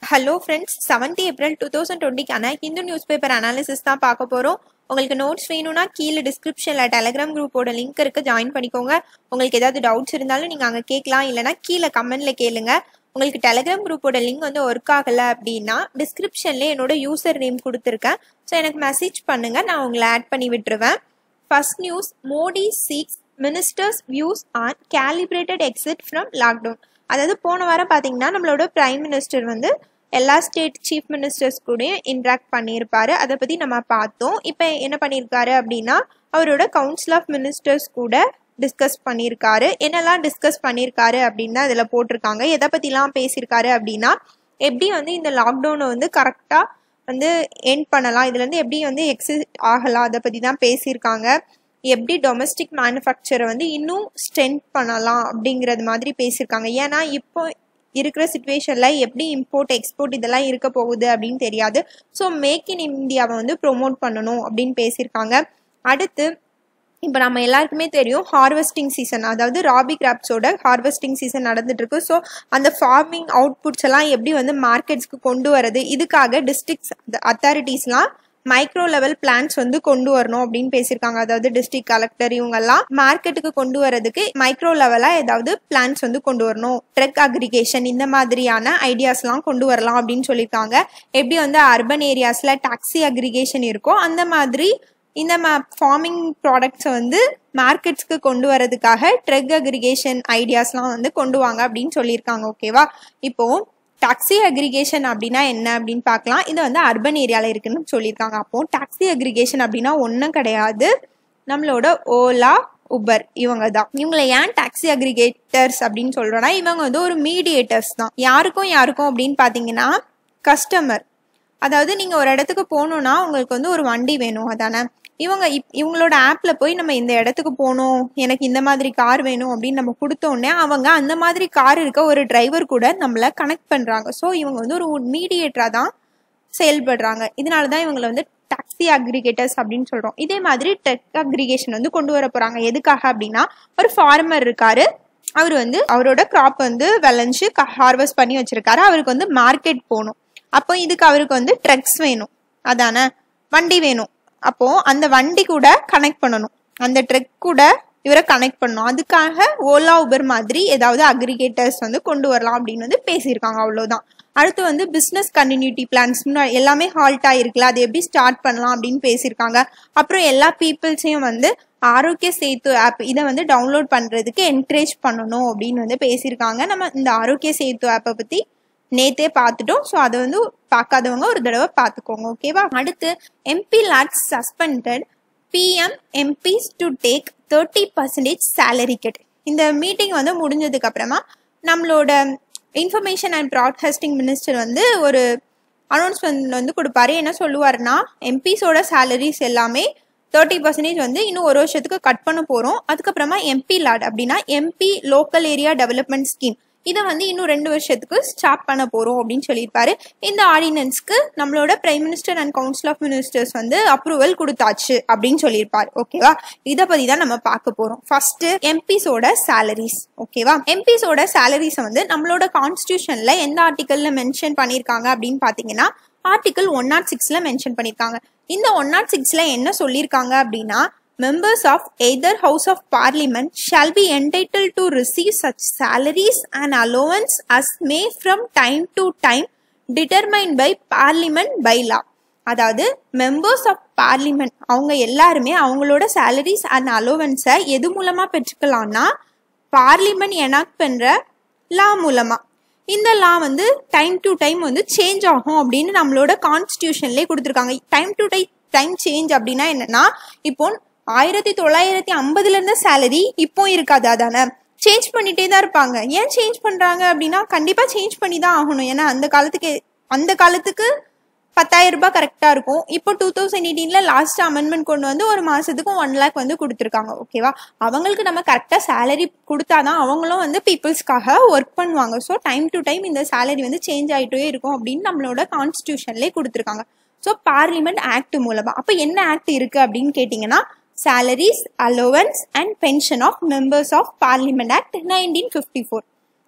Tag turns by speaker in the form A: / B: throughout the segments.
A: Hello friends seventy April two thousand டுவெண்ட்டிக்கான Hindu newspaper analysis தான் பார்க்க போகிறோம் உங்களுக்கு நோட்ஸ் வேணும்னா கீழே டிஸ்கிரிப்ஷனில் டெலகிராம் குரூப்போட லிங்க் இருக்குது ஜாயின் பண்ணிக்கோங்க உங்களுக்கு ஏதாவது டவுட்ஸ் இருந்தாலும் நீங்கள் அங்கே கேட்கலாம் இல்லைனா கீழே கமெண்ட்டில் கேளுங்க உங்களுக்கு டெலகிராம் குரூப்போட லிங்க் வந்து ஒர்க் ஆகலை அப்படின்னா டிஸ்கிரிப்ஷன்லேயே என்னோட யூசர் நேம் கொடுத்துருக்கேன் ஸோ எனக்கு மெசேஜ் பண்ணுங்கள் நான் உங்களை ஆட் பண்ணி விட்டுருவேன் first news Modi seeks ministers views on calibrated exit from lockdown அதாவது போன வாரம் பார்த்தீங்கன்னா நம்மளோட பிரைம் மினிஸ்டர் வந்து எல்லா ஸ்டேட் சீஃப் மினிஸ்டர்ஸ் கூடயும் இன்ட்ராக்ட் பண்ணியிருப்பாரு அதை பற்றி நம்ம பார்த்தோம் இப்போ என்ன பண்ணியிருக்காரு அப்படின்னா அவரோட கவுன்சில் ஆஃப் மினிஸ்டர்ஸ் கூட டிஸ்கஸ் பண்ணியிருக்காரு என்னெல்லாம் டிஸ்கஸ் பண்ணியிருக்காரு அப்படின்னு தான் இதில் போட்டிருக்காங்க எதை பற்றிலாம் பேசியிருக்காரு அப்படின்னா எப்படி வந்து இந்த லாக்டவுனை வந்து கரெக்டாக வந்து எண்ட் பண்ணலாம் இதுலேருந்து எப்படி வந்து எக்ஸிட் ஆகலாம் அதை பற்றி தான் பேசியிருக்காங்க எப்படி டொமஸ்டிக் மேனுஃபேக்சரை வந்து இன்னும் ஸ்ட்ரென்த் பண்ணலாம் அப்படிங்கிறது மாதிரி பேசியிருக்காங்க ஏன்னா இப்போ இருக்கிற சுச்சுவேஷனில் எப்படி இம்போர்ட் எக்ஸ்போர்ட் இதெல்லாம் இருக்க போகுது அப்படின்னு தெரியாது ஸோ மேக் இன் இந்தியாவை வந்து ப்ரொமோட் பண்ணணும் அப்படின்னு பேசியிருக்காங்க அடுத்து இப்போ நம்ம எல்லாருக்குமே தெரியும் ஹார்வெஸ்டிங் சீசன் அதாவது ராபி கிராப்ஸோட ஹார்வெஸ்டிங் சீசன் நடந்துட்டு இருக்கு ஸோ அந்த ஃபார்மிங் அவுட்புட்ஸ் எல்லாம் எப்படி வந்து மார்க்கெட்ஸ்க்கு கொண்டு வரது இதுக்காக டிஸ்ட்ரிக்ட் அத்தாரிட்டிஸ்லாம் மைக்ரோ லெவல் பிளான்ஸ் வந்து கொண்டு வரணும் அப்படின்னு பேசியிருக்காங்க அதாவது டிஸ்ட்ரிக்ட் கலெக்டர் இவங்கெல்லாம் மார்க்கெட்டுக்கு கொண்டு வரதுக்கு மைக்ரோ லெவலா ஏதாவது பிளான்ஸ் வந்து கொண்டு வரணும் ட்ரக் அக்ரிகேஷன் இந்த மாதிரியான ஐடியாஸ்லாம் கொண்டு வரலாம் அப்படின்னு சொல்லியிருக்காங்க எப்படி வந்து அர்பன் ஏரியாஸ்ல டாக்ஸி அக்ரிகேஷன் இருக்கோ அந்த மாதிரி இந்த ஃபார்மிங் ப்ராடக்ட்ஸை வந்து மார்க்கெட்ஸ்க்கு கொண்டு வரதுக்காக ட்ரக் அக்ரிகேஷன் ஐடியாஸ்லாம் வந்து கொண்டு வாங்க அப்படின்னு சொல்லியிருக்காங்க ஓகேவா இப்போ டாக்ஸி அக்ரிகேஷன் அப்படின்னா என்ன அப்படின்னு பார்க்கலாம் இது வந்து அர்பன் ஏரியாவில் இருக்குன்னு சொல்லியிருக்காங்க அப்போ டாக்ஸி அக்ரிகேஷன் அப்படின்னா ஒன்றும் கிடையாது நம்மளோட ஓலா உபர் இவங்க தான் இவங்களை ஏன் டாக்ஸி அக்ரிகேட்டர்ஸ் அப்படின்னு சொல்றோம்னா இவங்க வந்து ஒரு மீடியேட்டர்ஸ் தான் யாருக்கும் யாருக்கும் அப்படின்னு பார்த்தீங்கன்னா கஸ்டமர் அதாவது நீங்கள் ஒரு இடத்துக்கு போகணுன்னா உங்களுக்கு வந்து ஒரு வண்டி வேணும் அதானே இவங்க இப் இவங்களோட ஆப்பில் போய் நம்ம இந்த இடத்துக்கு போகணும் எனக்கு இந்த மாதிரி கார் வேணும் அப்படின்னு நம்ம கொடுத்தோடனே அவங்க அந்த மாதிரி கார் இருக்க ஒரு டிரைவர் கூட நம்மளை கனெக்ட் பண்ணுறாங்க ஸோ இவங்க வந்து ஒரு மீடியேட்டராக தான் செயல்படுறாங்க இதனால தான் இவங்களை வந்து டாக்ஸி அக்ரிகேட்டர்ஸ் அப்படின்னு சொல்கிறோம் இதே மாதிரி டெக் அக்ரிகேஷன் வந்து கொண்டு வர போகிறாங்க எதுக்காக அப்படின்னா ஒரு ஃபார்மர் இருக்காரு அவர் வந்து அவரோட கிராப் வந்து விளைஞ்சு ஹார்வெஸ்ட் பண்ணி வச்சிருக்காரு அவருக்கு வந்து மார்க்கெட் போகணும் அப்போ இதுக்கு அவருக்கு வந்து ட்ரக்ஸ் வேணும் அதானே வண்டி வேணும் அப்போ அந்த வண்டி கூட கனெக்ட் பண்ணணும் அந்த ட்ரெக் கூட இவரை கனெக்ட் பண்ணணும் அதுக்காக ஓலா உபர் மாதிரி ஏதாவது அக்ரிகேட்டர்ஸ் வந்து கொண்டு வரலாம் அப்படின்னு வந்து பேசியிருக்காங்க அவ்வளோதான் அடுத்து வந்து பிஸ்னஸ் கண்டினியூட்டி பிளான்ஸ் எல்லாமே ஹால்ட் ஆயிருக்குல்ல அது எப்படி ஸ்டார்ட் பண்ணலாம் அப்படின்னு பேசியிருக்காங்க அப்புறம் எல்லா பீப்புள்ஸையும் வந்து ஆரோக்கிய சேத்து ஆப் இதை வந்து டவுன்லோட் பண்ணுறதுக்கு என்கரேஜ் பண்ணணும் அப்படின்னு வந்து பேசியிருக்காங்க நம்ம இந்த ஆரோக்கிய சேத்து ஆப்பை பற்றி நேத்தே பார்த்துட்டோம் ஸோ அதை வந்து பார்க்காதவங்க ஒரு தடவை பார்த்துக்கோங்க ஓகேவா அடுத்து MP LADS suspended PM MPs to take thirty percentage salary cut இந்த மீட்டிங் வந்து முடிஞ்சதுக்கு அப்புறமா நம்மளோட இன்ஃபர்மேஷன் அண்ட் ப்ராட்காஸ்டிங் மினிஸ்டர் வந்து ஒரு அனௌன்ஸ்மெண்ட் வந்து கொடுப்பாரு என்ன சொல்லுவாருன்னா எம்பிஸோட சேலரிஸ் எல்லாமே தேர்ட்டி பர்சன்டேஜ் வந்து இன்னும் ஒரு வருஷத்துக்கு கட் பண்ண போகிறோம் அதுக்கப்புறமா எம்பி லாட் அப்படின்னா MP local area development scheme இதை வந்து இன்னும் ரெண்டு வருஷத்துக்கு ஸ்டார்ட் பண்ண போகிறோம் அப்படின்னு சொல்லியிருப்பாரு இந்த ஆர்டினன்ஸ்க்கு நம்மளோட prime minister and council of ministers வந்து அப்ரூவல் கொடுத்தாச்சு அப்படின்னு சொல்லியிருப்பாரு ஓகேவா இதை பற்றி தான் நம்ம பார்க்க போகிறோம் ஃபர்ஸ்ட் எம்பிஸோட சேலரிஸ் ஓகேவா எம்பிஸோட சேலரிஸை வந்து நம்மளோட கான்ஸ்டியூஷன்ல எந்த ஆர்டிக்கல்ல மென்ஷன் பண்ணியிருக்காங்க அப்படின்னு பார்த்தீங்கன்னா ஆர்டிகல் ஒன் நாட் சிக்ஸ்ல மென்ஷன் பண்ணியிருக்காங்க இந்த ஒன் நாட் சிக்ஸ்ல என்ன சொல்லியிருக்காங்க அப்படின்னா members of either house of parliament shall be entitled to receive such salaries and allowance as may from time to time determined by parliament by law அதாவது members of parliament அவங்க எல்லாருமே அவங்களோட salaries and அலோவன்ஸை எது மூலமா பெற்றுக்கலாம்னா parliament enact பண்ற லா மூலமா இந்த law வந்து டைம் டு டைம் வந்து சேஞ்ச் ஆகும் அப்படின்னு நம்மளோட கான்ஸ்டியூஷன்லேயே கொடுத்துருக்காங்க time to time time change அப்படின்னா என்னன்னா இப்போ ஆயிரத்தி தொள்ளாயிரத்தி ஐம்பதுல இருந்த சேலரி இப்போ இருக்காது அதானே சேஞ்ச் பண்ணிட்டே தான் இருப்பாங்க ஏன் சேஞ்ச் பண்றாங்க அப்படின்னா கண்டிப்பா சேஞ்ச் பண்ணி தான் ஆகணும் ஏன்னா அந்த காலத்துக்கு அந்த காலத்துக்கு பத்தாயிரம் ரூபாய் கரெக்டா இருக்கும் இப்போ டூ தௌசண்ட் எயிட்டீன்ல லாஸ்ட் அமெண்ட்மெண்ட் கொண்டு வந்து ஒரு மாசத்துக்கு ஒன் லேக் வந்து கொடுத்துருக்காங்க ஓகேவா அவங்களுக்கு நம்ம கரெக்டா சேலரி கொடுத்தாதான் அவங்களும் வந்து பீப்புள்ஸ்க்காக ஒர்க் பண்ணுவாங்க ஸோ டைம் டு டைம் இந்த சேலரி வந்து சேஞ்ச் ஆகிட்டே இருக்கும் அப்படின்னு நம்மளோட கான்ஸ்டியூஷன்லேயே கொடுத்துருக்காங்க ஸோ பார்லிமெண்ட் ஆக்ட் மூலமா அப்போ என்ன ஆக்ட் இருக்கு அப்படின்னு கேட்டிங்கன்னா salaries, allowance and pension of members of Parliament Act 1954.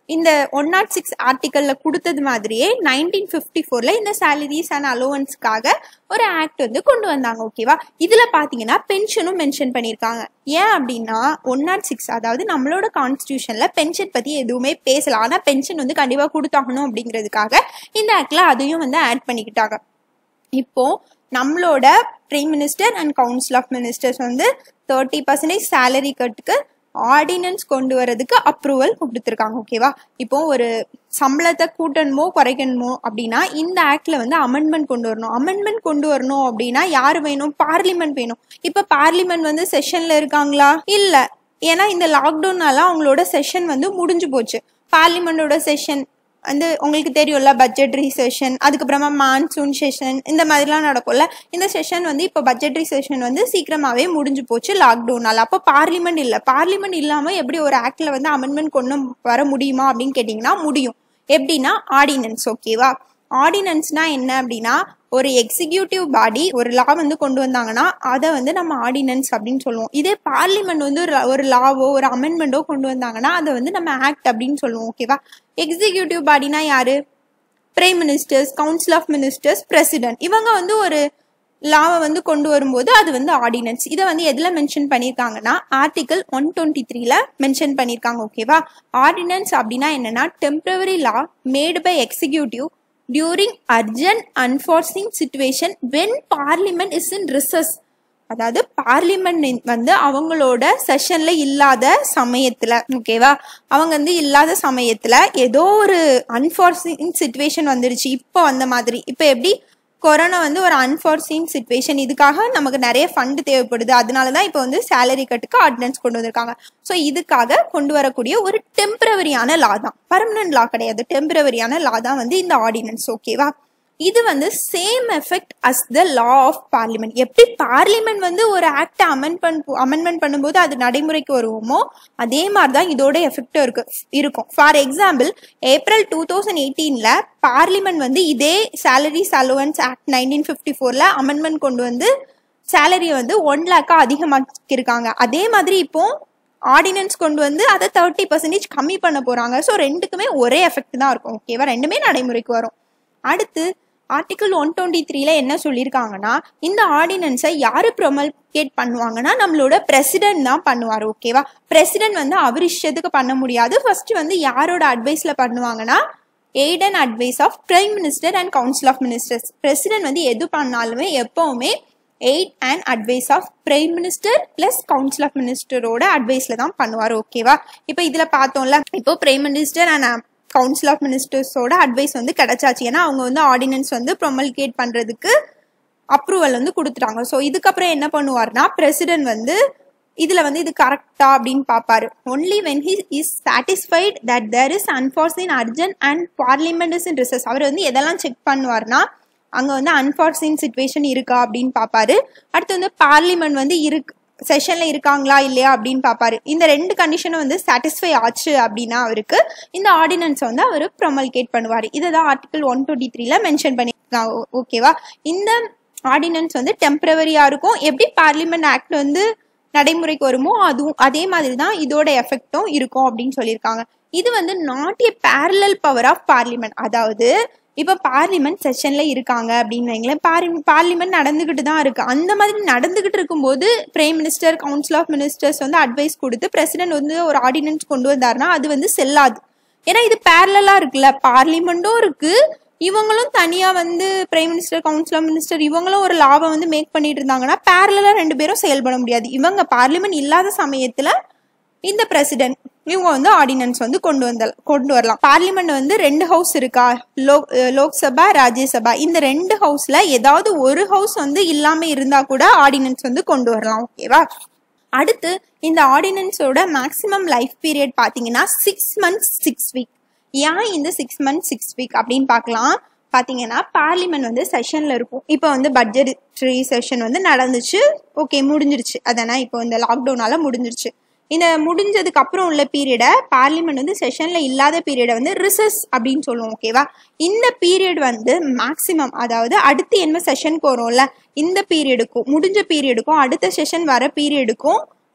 B: இந்த ஒன் நாட் சிக்ஸ் ஆர்டிக்கல்ல கொடுத்தது மாதிரியே நைன்டீன் ஃபிஃப்டி ஃபோர்ல இந்த சேலரிஸ் அண்ட் அலோவன்ஸ்க்காக ஒரு ஆக்ட் வந்து கொண்டு வந்தாங்க ஓகேவா இதுல பாத்தீங்கன்னா பென்ஷனும் மென்ஷன் பண்ணியிருக்காங்க ஏன் அப்படின்னா ஒன் நாட் சிக்ஸ் அதாவது நம்மளோட கான்ஸ்டியூஷன்ல பென்ஷன் பத்தி எதுவுமே பேசல ஆனா பென்ஷன் வந்து கண்டிப்பா கொடுத்தாகணும் அப்படிங்கிறதுக்காக இந்த ஆக்ட்ல அதையும் வந்து ஆட் பண்ணிக்கிட்டாங்க இப்போ நம்மளோட prime minister and council of ministers வந்து தேர்ட்டி பர்சன்டேஜ் சேலரி கட்டுக்கு ஆர்டினன்ஸ் கொண்டு வரதுக்கு அப்ரூவல் கொடுத்துருக்காங்க ஓகேவா இப்போ ஒரு சம்பளத்தை கூட்டணுமோ குறைக்கணுமோ அப்படின்னா இந்த ஆக்ட்ல வந்து அமெண்ட்மெண்ட் கொண்டு வரணும் அமெண்ட்மெண்ட் கொண்டு வரணும் அப்படின்னா யார் வேணும் பார்லிமெண்ட் வேணும் இப்போ பார்லிமெண்ட் வந்து செஷன்ல இருக்காங்களா இல்ல ஏன்னா இந்த லாக்டவுனால அவங்களோட செஷன் வந்து முடிஞ்சு போச்சு பார்லிமெண்டோட செஷன் வந்து உங்களுக்கு தெரியும்ல பட்ஜெட்ரி செஷன் அதுக்கப்புறமா மான்சூன் செஷன் இந்த மாதிரிலாம் நடக்கும்ல இந்த செஷன் வந்து இப்போ பட்ஜெட்ரி செஷன் வந்து சீக்கிரமாவே முடிஞ்சு போச்சு லாக்டவுனால அப்போ பார்லிமெண்ட் இல்லை பார்லிமெண்ட் இல்லாமல் எப்படி ஒரு ஆக்ட்ல வந்து அமெண்ட்மெண்ட் கொண்டு வர முடியுமா அப்படின்னு கேட்டிங்கன்னா முடியும் எப்படின்னா ஆர்டினன்ஸ் ஓகேவா ஆர்டினன்ஸ்னா என்ன அப்படின்னா ஒரு எக்ஸிக்யூட்டிவ் பாடி ஒரு லா வந்து கொண்டு வந்தாங்கன்னா அதை வந்து நம்ம ஆர்டினன்ஸ் அப்படின்னு சொல்லுவோம் இதே பார்லிமெண்ட் வந்து ஒரு ஒரு லாவோ ஒரு அமெண்ட்மெண்ட்டோ கொண்டு வந்தாங்கன்னா அதை வந்து நம்ம ஆக்ட் அப்படின்னு சொல்லுவோம் ஓகேவா எக்ஸிக்யூட்டிவ் பாடினா யாரு prime ministers council of ministers president இவங்க வந்து ஒரு லாவை வந்து கொண்டு வரும்போது அது வந்து ஆர்டினன்ஸ் இதை வந்து எதில் மென்ஷன் பண்ணியிருக்காங்கன்னா ஆர்டிகல் ஒன் டுவெண்ட்டி த்ரீல மென்ஷன் பண்ணியிருக்காங்க ஓகேவா ஆர்டினன்ஸ் அப்படின்னா என்னன்னா temporary law made by executive during urgent unforeseen situation when parliament is in recess அதாவது பார்லிமெண்ட் வந்து அவங்களோட செஷன்ல இல்லாத சமயத்துல ஓகேவா அவங்க வந்து இல்லாத சமயத்துல ஏதோ ஒரு அன்ஃபார்சிங் சுச்சுவேஷன் வந்துருச்சு இப்போ வந்த மாதிரி இப்போ எப்படி கொரோனா வந்து ஒரு அன்ஃபார்சீன் சுச்சுவேஷன் இதுக்காக நமக்கு நிறைய ஃபண்ட் தேவைப்படுது அதனால தான் இப்போ வந்து சேலரி கட்டுக்கு ஆர்டினன்ஸ் கொண்டு வந்திருக்காங்க ஸோ இதுக்காக கொண்டு வரக்கூடிய ஒரு டெம்பரவரியான லா தான் பர்மனன்ட் லா கிடையாது டெம்பரவரியான லா தான் வந்து இந்த ஆர்டினன்ஸ் ஓகேவா இது வந்து same effect as the law of parliament எப்படி பார்லிமெண்ட் வந்து ஒரு ஆக்டை அமெண்ட் பண் அமெண்ட்மெண்ட் பண்ணும்போது அது நடைமுறைக்கு வருவோமோ அதே மாதிரி தான் இதோட எஃபெக்டும் இருக்கு இருக்கும் for example April two thousand எயிட்டீன்ல பார்லிமெண்ட் வந்து இதே salaries allowance act nineteen fifty ஃபோர்ல அமெண்ட்மெண்ட் கொண்டு வந்து சேலரியை வந்து ஒன் லேக்கா அதிகமாக்கியிருக்காங்க அதே மாதிரி இப்போ ஆர்டினன்ஸ் கொண்டு வந்து அதை தேர்ட்டி பர்சன்டேஜ் கம்மி பண்ண போறாங்க ஸோ ரெண்டுக்குமே ஒரே எஃபெக்ட் தான் இருக்கும் ஓகேவா ரெண்டுமே நடைமுறைக்கு வரும் அடுத்து ஆர்டிகல் ஒன் டுவெண்ட்டி த்ரீல என்ன சொல்லியிருக்காங்கன்னா இந்த ஆர்டினன்ஸை யாரு ப்ரொமல்கேட் பண்ணுவாங்கன்னா நம்மளோட பிரசிடென்ட் தான் பண்ணுவார் ஓகேவா பிரசிடென்ட் வந்து அவர் இஷ்டத்துக்கு பண்ண முடியாது ஃபர்ஸ்ட் வந்து யாரோட அட்வைஸ்ல பண்ணுவாங்கன்னா aid and advice of prime minister and council of ministers president வந்து எது பண்ணாலுமே எப்பவுமே aid and advice of prime minister plus council of மினிஸ்டரோட அட்வைஸ்ல தான் பண்ணுவார் ஓகேவா இப்போ இதுல பார்த்தோம்ல இப்போ prime minister and council of மினிஸ்டர்ஸோட அட்வைஸ் வந்து கிடைச்சாச்சு ஏன்னா அவங்க வந்து ஆர்டினன்ஸ் வந்து ப்ரொமல்கேட் பண்றதுக்கு அப்ரூவல் வந்து கொடுத்துட்டாங்க ஸோ இதுக்கப்புறம் என்ன பண்ணுவார்னா பிரசிடென்ட் வந்து இதுல வந்து இது கரெக்டா அப்படின்னு பார்ப்பாரு only when he is satisfied that there is unforeseen urgent and parliament is in recess அவர் வந்து எதெல்லாம் செக் பண்ணுவார்னா அங்க வந்து அன்பார்சின் சுச்சுவேஷன் இருக்கா அப்படின்னு பார்ப்பாரு அடுத்து வந்து பார்லிமெண்ட் வந்து இருக்கு செஷன்ல இருக்காங்களா இல்லையா அப்படின்னு பார்ப்பாரு இந்த ரெண்டு கண்டிஷனும் வந்து சாட்டிஸ்ஃபை ஆச்சு அப்படின்னா அவருக்கு இந்த ஆர்டினன்ஸ் வந்து அவர் ப்ரொமல்கேட் பண்ணுவார் இதை தான் ஆர்டிகல் ஒன் டுவெண்ட்டி த்ரீல மென்ஷன் பண்ணியிருக்காங்க ஓகேவா இந்த ஆர்டினன்ஸ் வந்து டெம்பரவரியா இருக்கும் எப்படி பார்லிமெண்ட் ஆக்ட் வந்து நடைமுறைக்கு வருமோ அதுவும் அதே மாதிரி தான் இதோட எஃபெக்டும் இருக்கும் அப்படின்னு சொல்லியிருக்காங்க இது வந்து not a parallel power of parliament அதாவது இப்போ பார்லிமெண்ட் செஷன்ல இருக்காங்க அப்படின்னு வைங்களேன் பார்லிமெண்ட் நடந்துகிட்டு தான் இருக்கு அந்த மாதிரி நடந்துகிட்டு இருக்கும்போது prime minister council of ministers வந்து அட்வைஸ் கொடுத்து பிரசிடென்ட் வந்து ஒரு ஆர்டினன்ஸ் கொண்டு வந்தாருன்னா அது வந்து செல்லாது ஏன்னா இது பேரலா இருக்குல்ல பார்லிமெண்ட்டும் இருக்கு இவங்களும் தனியா வந்து prime minister council of minister இவங்களும் ஒரு லாபம் வந்து மேக் பண்ணிட்டு இருந்தாங்கன்னா பேரலா ரெண்டு பேரும் செயல்பட முடியாது இவங்க பார்லிமெண்ட் இல்லாத சமயத்துல இந்த பிரசிடென்ட் இவங்க வந்து ஆர்டினன்ஸ் வந்து கொண்டு வந்த கொண்டு வரலாம் பார்லிமெண்ட் வந்து ரெண்டு ஹவுஸ் இருக்கா லோக் லோக்சபா ராஜ்யசபா இந்த ரெண்டு ஹவுஸ்ல ஏதாவது ஒரு ஹவுஸ் வந்து இல்லாம இருந்தா கூட ஆர்டினன்ஸ் வந்து கொண்டு வரலாம் ஓகேவா அடுத்து இந்த ஆர்டினன்ஸோட மேக்ஸிமம் லைஃப் பீரியட் பாத்தீங்கன்னா சிக்ஸ் மந்த்ஸ் சிக்ஸ் வீக் ஏன் இந்த சிக்ஸ் மந்த்ஸ் சிக்ஸ் வீக் அப்படின்னு பார்க்கலாம் பார்த்தீங்கன்னா பார்லிமெண்ட் வந்து செஷனில் இருக்கும் இப்போ வந்து பட்ஜெட்ரி செஷன் வந்து நடந்துச்சு ஓகே முடிஞ்சிருச்சு அதானே இப்போ இந்த லாக்டவுனால முடிஞ்சிருச்சு இந்த முடிஞ்சதுக்கு அப்புறம் உள்ள பீரியடை பார்லிமெண்ட் வந்து செஷன்ல இல்லாத பீரியடை வந்து ரிசஸ் அப்படின்னு சொல்லுவோம் ஓகேவா இந்த பீரியட் வந்து மேக்சிமம் அதாவது அடுத்து என்ன செஷனுக்கு வரும்ல இந்த பீரியடுக்கும் முடிஞ்ச பீரியடுக்கும் அடுத்த செஷன் வர பீரியடுக்கும்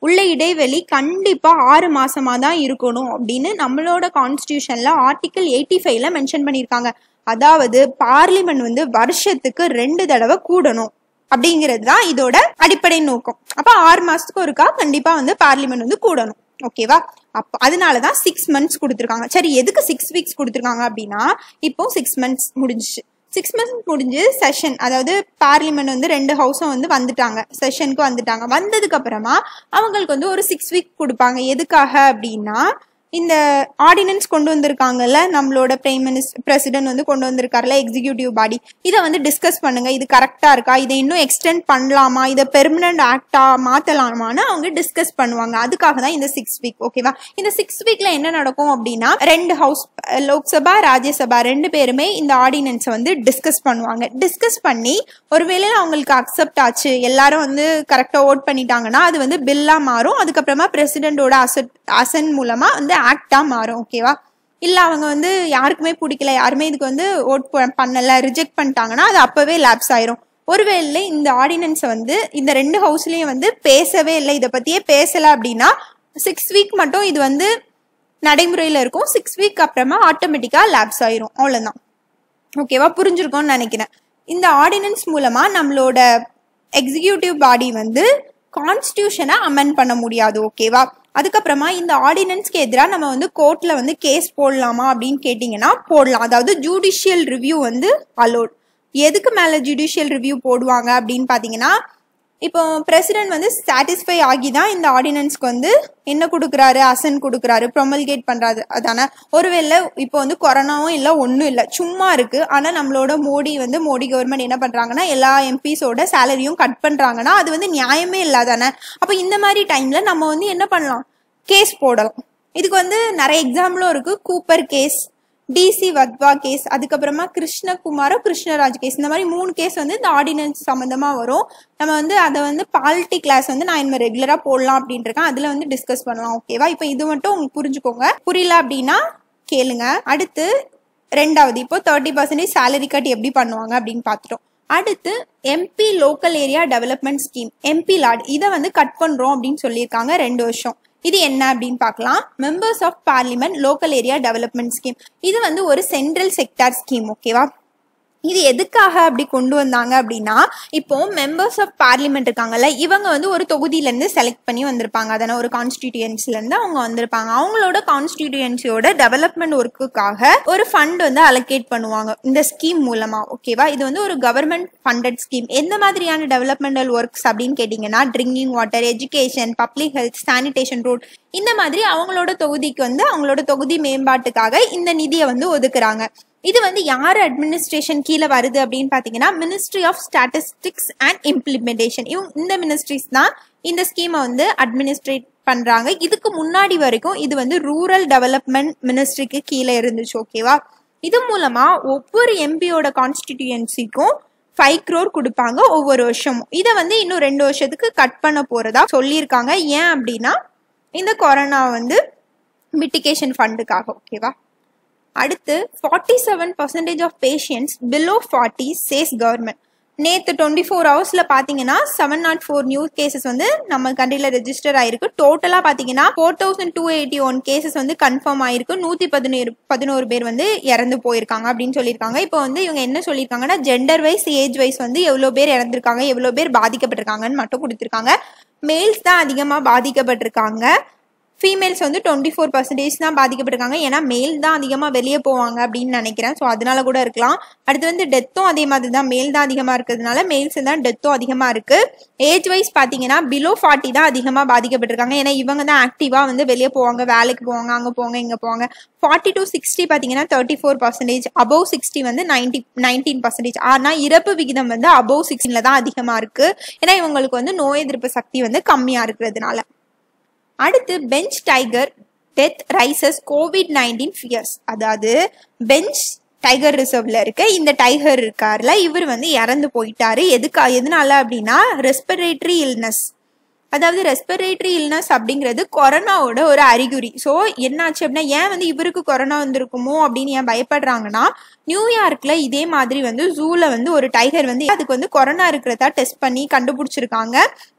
B: உள்ள இடைவெளி கண்டிப்பா ஆறு மாசமா தான் இருக்கணும் அப்படின்னு நம்மளோட கான்ஸ்டியூஷன்ல ஆர்டிகல் எயிட்டி ஃபைவ்ல மென்ஷன் பண்ணியிருக்காங்க அதாவது பார்லிமெண்ட் வந்து வருஷத்துக்கு ரெண்டு தடவை கூடணும் அப்படிங்கிறது தான் இதோட அடிப்படை நோக்கம் அப்ப ஆறு மாசத்துக்கு ஒருக்கா கண்டிப்பா வந்து பார்லிமெண்ட் வந்து கூடணும் ஓகேவா அப்போ அதனால தான் சிக்ஸ் மந்த்ஸ் கொடுத்துருக்காங்க சரி எதுக்கு சிக்ஸ் வீக்ஸ் கொடுத்துருக்காங்க அப்படின்னா இப்போ சிக்ஸ் மந்த்ஸ் முடிஞ்சிச்சு சிக்ஸ் மந்த்ஸ் முடிஞ்சு செஷன் அதாவது பார்லிமெண்ட் வந்து ரெண்டு ஹவுஸும் வந்து வந்துட்டாங்க செஷனுக்கு வந்துட்டாங்க வந்ததுக்கு அப்புறமா அவங்களுக்கு வந்து ஒரு சிக்ஸ் வீக் கொடுப்பாங்க எதுக்காக அப்படின்னா இந்த ஆர்டினன்ஸ் கொண்டு வந்திருக்காங்கல்ல நம்மளோட பிரைம் மினிஸ்டர் பிரசிடென்ட் வந்து கொண்டு வந்திருக்காருல எக்ஸிக்யூட்டிவ் பாடி இதை வந்து டிஸ்கஸ் பண்ணுங்க இது கரெக்டா இருக்கா இதை இன்னும் எக்ஸ்டெண்ட் பண்ணலாமா இதை பெர்மனன்ட் ஆக்டா மாத்தலாமான்னு அவங்க டிஸ்கஸ் பண்ணுவாங்க அதுக்காக தான் இந்த சிக்ஸ் வீக் ஓகேவா இந்த சிக்ஸ் வீக்ல என்ன நடக்கும் அப்படின்னா ரெண்டு ஹவுஸ் லோக்சபா ராஜ்யசபா ரெண்டு பேருமே இந்த ஆர்டினன்ஸை வந்து டிஸ்கஸ் பண்ணுவாங்க டிஸ்கஸ் பண்ணி ஒருவேளை அவங்களுக்கு அக்செப்ட் ஆச்சு எல்லாரும் வந்து கரெக்டா ஓட் பண்ணிட்டாங்கன்னா அது வந்து பில்லா மாறும் அதுக்கப்புறமா பிரசிடென்டோட அசட் அசன் மூலமா வந்து ஆக்டா மாறும் ஓகேவா இல்ல அவங்க வந்து யாருக்குமே பிடிக்கல யாருமே இதுக்கு வந்து ஓட் பண்ணல ரிஜெக்ட் பண்ணிட்டாங்கன்னா அது அப்பவே லேப்ஸ் ஆயிரும் ஒருவேளை இந்த ஆர்டினன்ஸை வந்து இந்த ரெண்டு ஹவுஸ்லயும் வந்து பேசவே இல்லை இதை பத்தியே பேசல அப்படின்னா சிக்ஸ் வீக் மட்டும் இது வந்து நடைமுறையில இருக்கும் சிக்ஸ் வீக் அப்புறமா ஆட்டோமேட்டிக்கா லேப்ஸ் ஆயிரும் அவ்வளவுதான் ஓகேவா புரிஞ்சிருக்கும்னு நினைக்கிறேன் இந்த ஆர்டினன்ஸ் மூலமா நம்மளோட எக்ஸிக்யூட்டிவ் பாடி வந்து கான்ஸ்டியூஷனை அமெண்ட் பண்ண முடியாது ஓகேவா அதுக்கப்புறமா இந்த ஆர்டினன்ஸ்க்கு எதிராக நம்ம வந்து கோர்ட்ல வந்து கேஸ் போடலாமா அப்படின்னு கேட்டிங்கன்னா போடலாம் அதாவது ஜுடிஷியல் ரிவ்யூ வந்து அலோட் எதுக்கு மேலே ஜுடிஷியல் ரிவ்யூ போடுவாங்க அப்படின்னு பார்த்தீங்கன்னா இப்போ பிரசிடென்ட் வந்து சாட்டிஸ்ஃபை ஆகி தான் இந்த ஆர்டினன்ஸ்க்கு வந்து என்ன கொடுக்குறாரு அசன் கொடுக்குறாரு ப்ரொமல்கேட் பண்ணுறாரு அதானே ஒருவேளை இப்போ வந்து கொரோனாவும் இல்லை ஒன்றும் இல்லை சும்மா இருக்கு ஆனால் நம்மளோட மோடி வந்து மோடி கவர்மெண்ட் என்ன பண்ணுறாங்கன்னா எல்லா எம்பிஸோட சேலரியும் கட் பண்ணுறாங்கன்னா அது வந்து நியாயமே இல்லாதானே அப்போ இந்த மாதிரி டைமில் நம்ம வந்து என்ன பண்ணலாம் கேஸ் போடலாம் இதுக்கு வந்து நிறைய எக்ஸாம்பிளும் இருக்கு Cooper case DC Wadhwa case அதுக்கப்புறமா கிருஷ்ணகுமாரோ கிருஷ்ணராஜ் கேஸ் இந்த மாதிரி மூணு கேஸ் வந்து இந்த ஆர்டினன்ஸ் சம்மந்தமா வரும் நம்ம வந்து அதை வந்து பாலிட்டி கிளாஸ் வந்து நான் இனிமேல் ரெகுலரா போடலாம் அப்படின்ட்டு இருக்கேன் அதுல வந்து டிஸ்கஸ் பண்ணலாம் ஓகேவா இப்போ இது மட்டும் உங்களுக்கு புரிஞ்சுக்கோங்க புரியல அப்படின்னா கேளுங்க அடுத்து ரெண்டாவது இப்போ தேர்ட்டி பர்சன்டேஜ் சேலரி கட் எப்படி பண்ணுவாங்க அப்படின்னு பார்த்துட்டோம் அடுத்து MP local area development scheme MP LAD இதை வந்து கட் பண்றோம் அப்படின்னு சொல்லியிருக்காங்க ரெண்டு வருஷம் இது என்ன அப்படின்னு பார்க்கலாம் members of parliament local area development scheme இது வந்து ஒரு சென்ட்ரல் செக்டார் ஸ்கீம் ஓகேவா இது எதுக்காக அப்படி கொண்டு வந்தாங்க அப்படின்னா இப்போ மெம்பர்ஸ் ஆஃப் பார்லிமெண்ட் இருக்காங்கல்ல இவங்க வந்து ஒரு தொகுதியில இருந்து செலக்ட் பண்ணி வந்திருப்பாங்க அதனால ஒரு கான்ஸ்டிடியூன்சில இருந்து அவங்க வந்திருப்பாங்க அவங்களோட கான்ஸ்டிடியூன்சியோட டெவலப்மெண்ட் ஒர்க்குக்காக ஒரு ஃபண்ட் வந்து அலோகேட் பண்ணுவாங்க இந்த ஸ்கீம் மூலமா ஓகேவா இது வந்து ஒரு கவர்மெண்ட் ஃபண்டட் ஸ்கீம் எந்த மாதிரியான டெவலப்மெண்டல் ஒர்க்ஸ் அப்படின்னு கேட்டிங்கன்னா drinking water education public health sanitation road இந்த மாதிரி அவங்களோட தொகுதிக்கு வந்து அவங்களோட தொகுதி மேம்பாட்டுக்காக இந்த நிதியை வந்து ஒதுக்குறாங்க இது வந்து யார் அட்மினிஸ்ட்ரேஷன் கீழே வருது அப்படின்னு பார்த்தீங்கன்னா ministry of statistics and implementation இவங்க இந்த மினிஸ்ட்ரிஸ் தான் இந்த ஸ்கீமை வந்து அட்மினிஸ்ட்ரேட் பண்றாங்க இதுக்கு முன்னாடி வரைக்கும் இது வந்து ரூரல் டெவலப்மெண்ட் மினிஸ்ட்ரிக்கு கீழே இருந்துச்சு ஓகேவா இது மூலமா ஒவ்வொரு எம்பியோட கான்ஸ்டிடியூன்சிக்கும் ஃபைவ் க்ரோர் கொடுப்பாங்க ஒவ்வொரு வருஷமும் இதை வந்து இன்னும் ரெண்டு வருஷத்துக்கு கட் பண்ண போறதா சொல்லியிருக்காங்க ஏன் அப்படின்னா இந்த கொரோனா வந்து மிட்டிகேஷன் ஃபண்டுக்காக ஓகேவா அடுத்து forty seven percentage of patients below forty says government நேற்று டுவெண்ட்டி ஃபோர் ஹவர்ஸில் பார்த்தீங்கன்னா seven naught four new cases வந்து நம்ம கண்ட்ரியில் ரெஜிஸ்டர் ஆயிருக்கு டோட்டலாக பார்த்தீங்கன்னா four thousand two eighty one cases வந்து கன்ஃபார்ம் ஆயிருக்கு நூற்றி பதினேழு பதினோரு பேர் வந்து இறந்து போயிருக்காங்க அப்படின்னு சொல்லியிருக்காங்க இப்போ வந்து இவங்க என்ன சொல்லியிருக்காங்கன்னா ஜெண்டர் வைஸ் ஏஜ் வைஸ் வந்து எவ்வளோ பேர் இறந்துருக்காங்க எவ்வளோ பேர் பாதிக்கப்பட்டிருக்காங்கன்னு மட்டும் கொடுத்துருக்காங்க மேல்ஸ் தான் அதிகமாக பாதிக்கப்பட்டிருக்காங்க ஃபீமேல்ஸ் வந்து டுவெண்ட்டி ஃபோர் பர்சன்டேஜ் தான் பாதிக்கப்பட்டிருக்காங்க ஏன்னா மேல் தான் அதிகமாக வெளியே போவாங்க அப்படின்னு நினைக்கிறேன் ஸோ அதனால கூட இருக்கலாம் அடுத்து வந்து டெத்தும் அதே மாதிரி தான் மேல் தான் அதிகமாக இருக்கிறதுனால மேல்ஸ் தான் டெத்தும் அதிகமாக இருக்கு ஏஜ் வைஸ் பார்த்தீங்கன்னா பிலோ ஃபார்ட்டி தான் அதிகமாக பாதிக்கப்பட்டிருக்காங்க ஏன்னா இவங்க தான் ஆக்டிவாக வந்து வெளியே போவாங்க வேலைக்கு போவாங்க அங்கே போவாங்க இங்கே போவாங்க ஃபார்ட்டி டு சிக்ஸ்டி பார்த்தீங்கன்னா thirty four percentage above sixty வந்து நைன்டி நைன்டீன் பர்சன்டேஜ் ஆனால் இறப்பு விகிதம் வந்து அபவ் சிக்ஸ்டியில் தான் அதிகமாக இருக்கு ஏன்னா இவங்களுக்கு வந்து நோய் எதிர்ப்பு சக்தி வந்து கம்மியாக இருக்கிறதுனால அடுத்து Pench tiger death raises COVID nineteen fears அதாவது பெஞ்ச் டைகர் ரிசர்வ்ல இருக்க இந்த டைகர் இருக்கார்ல இவர் வந்து இறந்து போயிட்டாரு எதுக்கா எதனால அப்படின்னா ரெஸ்பிரேட்டரி இல்னஸ் அதாவது ரெஸ்பிரேட்டரி இல்னஸ் அப்படிங்கிறது கொரோனாவோட ஒரு அறிகுறி ஸோ என்னாச்சு அப்படின்னா ஏன் வந்து இவருக்கு கொரோனா வந்திருக்குமோ அப்படின்னு ஏன் பயப்படுறாங்கன்னா நியூயார்க்ல இதே மாதிரி வந்து ஜூல வந்து ஒரு டைகர் வந்து அதுக்கு வந்து கொரோனா இருக்கிறதா டெஸ்ட் பண்ணி கண்டுபிடிச்சிருக்காங்க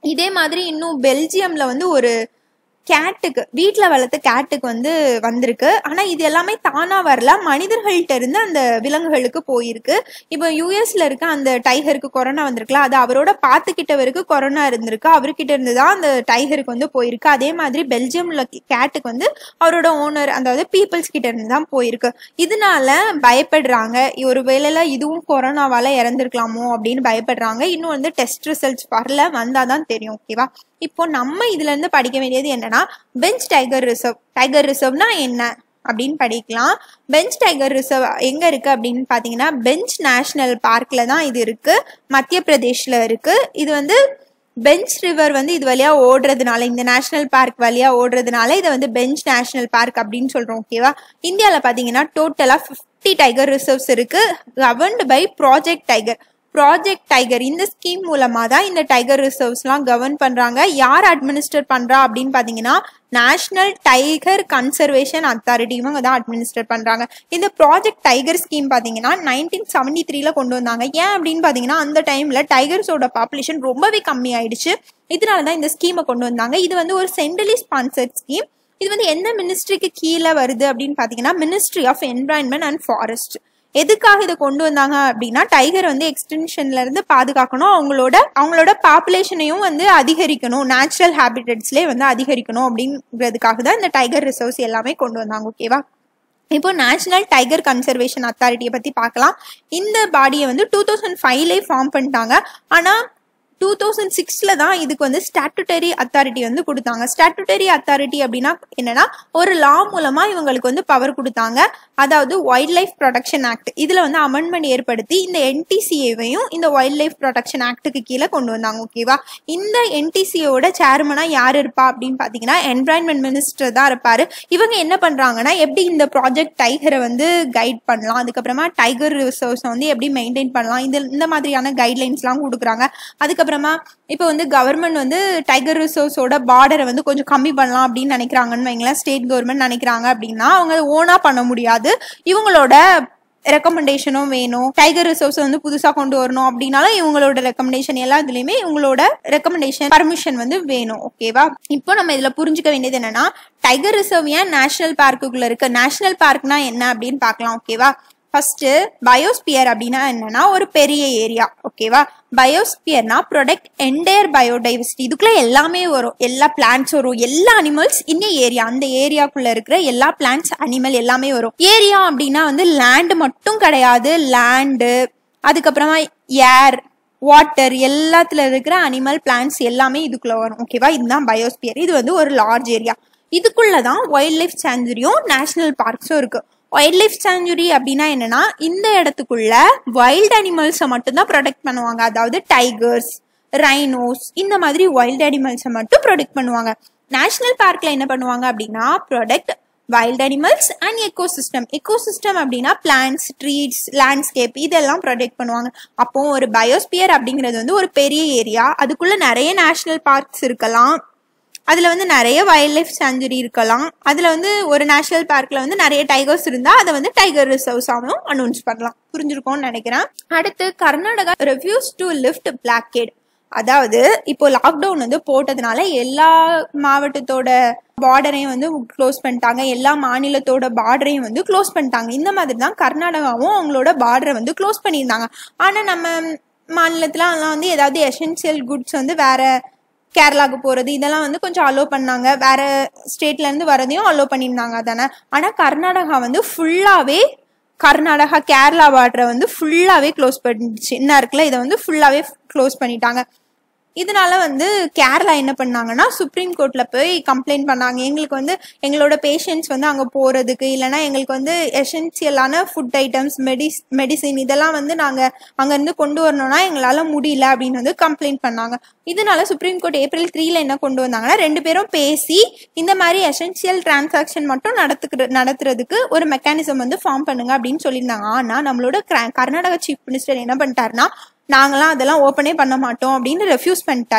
B: இதே மாதிரி இன்னும் பெல்ஜியம்ல வந்து ஒரு கேட்டுக்கு வீட்டில் வளர்த்த கேட்டுக்கு வந்து வந்திருக்கு ஆனால் இது எல்லாமே தானாக வரல மனிதர்கள்ட்ட இருந்து அந்த விலங்குகளுக்கு போயிருக்கு இப்போ யூஎஸ்ல இருக்க அந்த டைகருக்கு கொரோனா வந்திருக்குல அது அவரோட பார்த்துக்கிட்டவருக்கு கொரோனா இருந்திருக்கு அவர்கிட்ட இருந்து தான் அந்த டைகருக்கு வந்து போயிருக்கு அதே மாதிரி பெல்ஜியம்ல கேட்டுக்கு வந்து அவரோட ஓனர் அதாவது பீப்புள்ஸ் கிட்ட இருந்து தான் போயிருக்கு இதனால பயப்படுறாங்க ஒரு வேளையில இதுவும் கொரோனாவால இறந்துருக்கலாமோ அப்படின்னு பயப்படுறாங்க இன்னும் வந்து டெஸ்ட் ரிசல்ட்ஸ் வரல வந்தாதான் தெரியும் ஓகேவா இப்போ நம்ம இதுல இருந்து படிக்க வேண்டியது என்னன்னா பெஞ்ச் டைகர் ரிசர்வ் டைகர் ரிசர்வ்னா என்ன அப்படின்னு படிக்கலாம் பெஞ்ச் டைகர் ரிசர்வ் எங்க இருக்கு அப்படின்னு பாத்தீங்கன்னா பெஞ்ச் நேஷனல் பார்க்ல தான் இது இருக்கு மத்திய பிரதேஷ்ல இருக்கு இது வந்து பெஞ்ச் ரிவர் வந்து இது வழியா ஓடுறதுனால இந்த நேஷனல் பார்க் வழியா ஓடுறதுனால இதை வந்து பெஞ்ச் நேஷனல் பார்க் அப்படின்னு சொல்றோம் ஓகேவா இந்தியாவில் பார்த்தீங்கன்னா டோட்டலா ஃபிஃப்டி டைகர் ரிசர்வ்ஸ் இருக்கு governed by project tiger project tiger இந்த ஸ்கீம் மூலமா தான் இந்த டைகர் ரிசர்வ்ஸ்லாம் கவர்ன் பண்றாங்க யார் அட்மினிஸ்டர் பண்றா அப்படின்னு பாத்தீங்கன்னா நேஷனல் டைகர் கன்சர்வேஷன் அத்தாரிட்டி இவங்க தான் அட்மினிஸ்டர் பண்றாங்க இந்த ப்ராஜெக்ட் டைகர் ஸ்கீம் பாத்தீங்கன்னா நைன்டீன் செவன்டி த்ரீல கொண்டு வந்தாங்க ஏன் அப்படின்னு பாத்தீங்கன்னா அந்த டைம்ல டைகர்ஸோட பாப்புலேஷன் ரொம்பவே கம்மி ஆயிடுச்சு இதனால தான் இந்த ஸ்கீமை கொண்டு வந்தாங்க இது வந்து ஒரு சென்ட்ரலி ஸ்பான்சர்ட் ஸ்கீம் இது வந்து எந்த மினிஸ்ட்ரிக்கு கீழே வருது அப்படின்னு பாத்தீங்கன்னா ministry of environment and forest எதுக்காக இதை கொண்டு வந்தாங்க அப்படின்னா டைகர் வந்து எக்ஸ்டென்ஷன்ல இருந்து பாதுகாக்கணும் அவங்களோட அவங்களோட பாப்புலேஷனையும் வந்து அதிகரிக்கணும் நேச்சுரல் ஹேபிட்டட்ஸ்லேயே வந்து அதிகரிக்கணும் அப்படிங்கிறதுக்காக தான் இந்த டைகர் ரிசர்வ்ஸ் எல்லாமே கொண்டு வந்தாங்க ஓகேவா இப்போ நேஷனல் டைகர் கன்சர்வேஷன் அத்தாரிட்டியை பத்தி பார்க்கலாம் இந்த பாடியை வந்து டூ தௌசண்ட் ஃபைவ்லேயே ஃபார்ம் பண்ணிட்டாங்க ஆனா டூ தௌசண்ட் சிக்ஸ்ல தான் இதுக்கு வந்து ஸ்டாட்டுட்டரி அத்தாரிட்டி வந்து கொடுத்தாங்க ஸ்டாட்டுட்டரி அத்தாரிட்டி அப்படின்னா என்னன்னா ஒரு லா மூலமா இவங்களுக்கு வந்து பவர் கொடுத்தாங்க அதாவது வைல்ட் லைஃப் ப்ரொடெக்ஷன் ஆக்ட் இதுல வந்து அமெண்ட்மெண்ட் ஏற்படுத்தி இந்த என்டிசிஏவையும் இந்த வைல்ட் லைஃப் ப்ரொடெக்ஷன் ஆக்டுக்கு கீழே கொண்டு வந்தாங்க ஓகேவா இந்த என்டிசிஏவோட சேர்மனா யார் இருப்பா அப்படின்னு பாத்தீங்கன்னா என்வரான்மெண்ட் மினிஸ்டர் தான் இருப்பாரு இவங்க என்ன பண்றாங்கன்னா எப்படி இந்த ப்ராஜெக்ட் டைகரை வந்து கைட் பண்ணலாம் அதுக்கப்புறமா டைகர் ரிசர்வ்ஸ் வந்து எப்படி மெயின்டைன் பண்ணலாம் இந்த இந்த மாதிரியான கைட்லைன்ஸ்லாம் கொடுக்குறாங்க அதுக்கப்புறமா இப்போ வந்து கவர்மெண்ட் வந்து டைகர் ரிசர்வ்ஸோட பார்டரை வந்து கொஞ்சம் கம்மி பண்ணலாம் அப்படின்னு நினைக்கிறாங்கன்னு வைங்களேன் ஸ்டேட் கவர்மெண்ட் நினைக்கிறாங்க அப்படின்னா அவங்க ஓனா பண்ண முடியாது இவங்களோட ரெக்கமெண்டேஷனும் வேணும் டைகர் ரிசர்வ்ஸ் வந்து புதுசா கொண்டு வரணும் அப்படின்னாலும் இவங்களோட ரெக்கமெண்டேஷன் எல்லா இதுலயுமே இவங்களோட ரெக்கமெண்டேஷன் பர்மிஷன் வந்து வேணும் ஓகேவா இப்போ நம்ம இதுல புரிஞ்சுக்க வேண்டியது என்னன்னா டைகர் ரிசர்வ் ஏன் நேஷனல் பார்க்குள்ள இருக்கு நேஷனல் பார்க்னா என்ன அப்படின்னு பார்க்கலாம் ஓகேவா ஃபர்ஸ்ட் பயோஸ்பியர் அப்படின்னா என்னன்னா ஒரு பெரிய ஏரியா ஓகேவா பயோஸ்பியர்னா ப்ரொடக்ட் என்டையர் பயோடைவர்சிட்டி இதுக்குள்ள எல்லாமே வரும் எல்லா பிளான்ட்ஸ் வரும் எல்லா அனிமல்ஸ் இந்த ஏரியா அந்த ஏரியாக்குள்ள இருக்கிற எல்லா பிளான்ட்ஸ் அனிமல் எல்லாமே வரும் ஏரியா அப்படின்னா வந்து லேண்ட் மட்டும் கிடையாது லேண்டு அதுக்கப்புறமா ஏர் வாட்டர் எல்லாத்துல இருக்கிற அனிமல் பிளான்ட்ஸ் எல்லாமே இதுக்குள்ள வரும் ஓகேவா இதுதான் பயோஸ்பியர் இது வந்து ஒரு லார்ஜ் ஏரியா இதுக்குள்ள தான் வைல்ட் லைஃப் சாஞ்சுரியும் நேஷனல் பார்க்ஸும் இருக்கு வைல்ட் லைஃப் சாஞ்சுரி அப்படின்னா என்னன்னா இந்த இடத்துக்குள்ள வைல்ட் அனிமல்ஸை மட்டும்தான் ப்ரொடெக்ட் பண்ணுவாங்க அதாவது டைகர்ஸ் ரைனோஸ் இந்த மாதிரி வைல்ட் அனிமல்ஸை மட்டும் ப்ரொடெக்ட் பண்ணுவாங்க நேஷனல் பார்க்ல என்ன பண்ணுவாங்க அப்படின்னா protect wild animals and ecosystem ecosystem அப்படின்னா பிளான்ஸ் ட்ரீஸ் லேண்ட்ஸ்கேப் இதெல்லாம் ப்ரொடெக்ட் பண்ணுவாங்க அப்போ ஒரு பயோஸ்பியர் அப்படிங்கிறது வந்து ஒரு பெரிய ஏரியா அதுக்குள்ள நிறைய நேஷனல் பார்க்ஸ் இருக்கலாம் அதில் வந்து நிறைய வைல்ட் லைஃப் சாஞ்சுரி இருக்கலாம் அதில் வந்து ஒரு நேஷனல் பார்க்கில் வந்து நிறைய டைகர்ஸ் இருந்தால் அதை வந்து டைகர் ரிசர்வ்ஸாகவும் அனௌன்ஸ் பண்ணலாம் புரிஞ்சிருக்கோம்னு நினைக்கிறேன் அடுத்து Karnataka refuse to lift blockade அதாவது இப்போ லாக்டவுன் வந்து போட்டதுனால எல்லா மாவட்டத்தோட பார்டரையும் வந்து க்ளோஸ் பண்ணிட்டாங்க எல்லா மாநிலத்தோட பார்டரையும் வந்து க்ளோஸ் பண்ணிட்டாங்க இந்த மாதிரி தான் கர்நாடகாவும் அவங்களோட பார்டரை வந்து க்ளோஸ் பண்ணியிருந்தாங்க ஆனால் நம்ம மாநிலத்தில் அதெல்லாம் வந்து ஏதாவது எசென்சியல் குட்ஸ் வந்து வேற கேரளாவுக்கு போகிறது இதெல்லாம் வந்து கொஞ்சம் அலோவ் பண்ணாங்க வேற ஸ்டேட்லேருந்து வரதையும் அலோவ் பண்ணியிருந்தாங்க தானே ஆனால் கர்நாடகா வந்து ஃபுல்லாகவே கர்நாடகா கேரளா பார்டரை வந்து ஃபுல்லாகவே க்ளோஸ் பண்ணிடுச்சு என்ன இருக்குல்ல இதை வந்து ஃபுல்லாகவே க்ளோஸ் பண்ணிட்டாங்க இதனால வந்து கேரளா என்ன பண்ணாங்கன்னா சுப்ரீம் கோர்ட்ல போய் கம்ப்ளைண்ட் பண்ணாங்க எங்களுக்கு வந்து எங்களோட பேஷண்ட்ஸ் வந்து அங்கே போறதுக்கு இல்லைன்னா எங்களுக்கு வந்து எசென்சியலான ஃபுட் ஐட்டம்ஸ் மெடிஸ் மெடிசின் இதெல்லாம் வந்து நாங்கள் அங்கேருந்து கொண்டு வரணும்னா எங்களால் முடியல அப்படின்னு வந்து கம்ப்ளைண்ட் பண்ணாங்க இதனால சுப்ரீம் கோர்ட் ஏப்ரல் த்ரீல என்ன கொண்டு வந்தாங்கன்னா ரெண்டு பேரும் பேசி இந்த மாதிரி எசென்சியல் டிரான்சாக்ஷன் மட்டும் நடத்துக்கிற நடத்துறதுக்கு ஒரு மெக்கானிசம் வந்து ஃபார்ம் பண்ணுங்க அப்படின்னு சொல்லியிருந்தாங்க ஆனால் நம்மளோட கர்நாடகா சீஃப் மினிஸ்டர் என்ன பண்ணிட்டாருன்னா நாங்களாம் அதெல்லாம் ஓப்பனே பண்ண மாட்டோம் அப்படின்னு ரெஃப்யூஸ் பண்ணிட்டாரு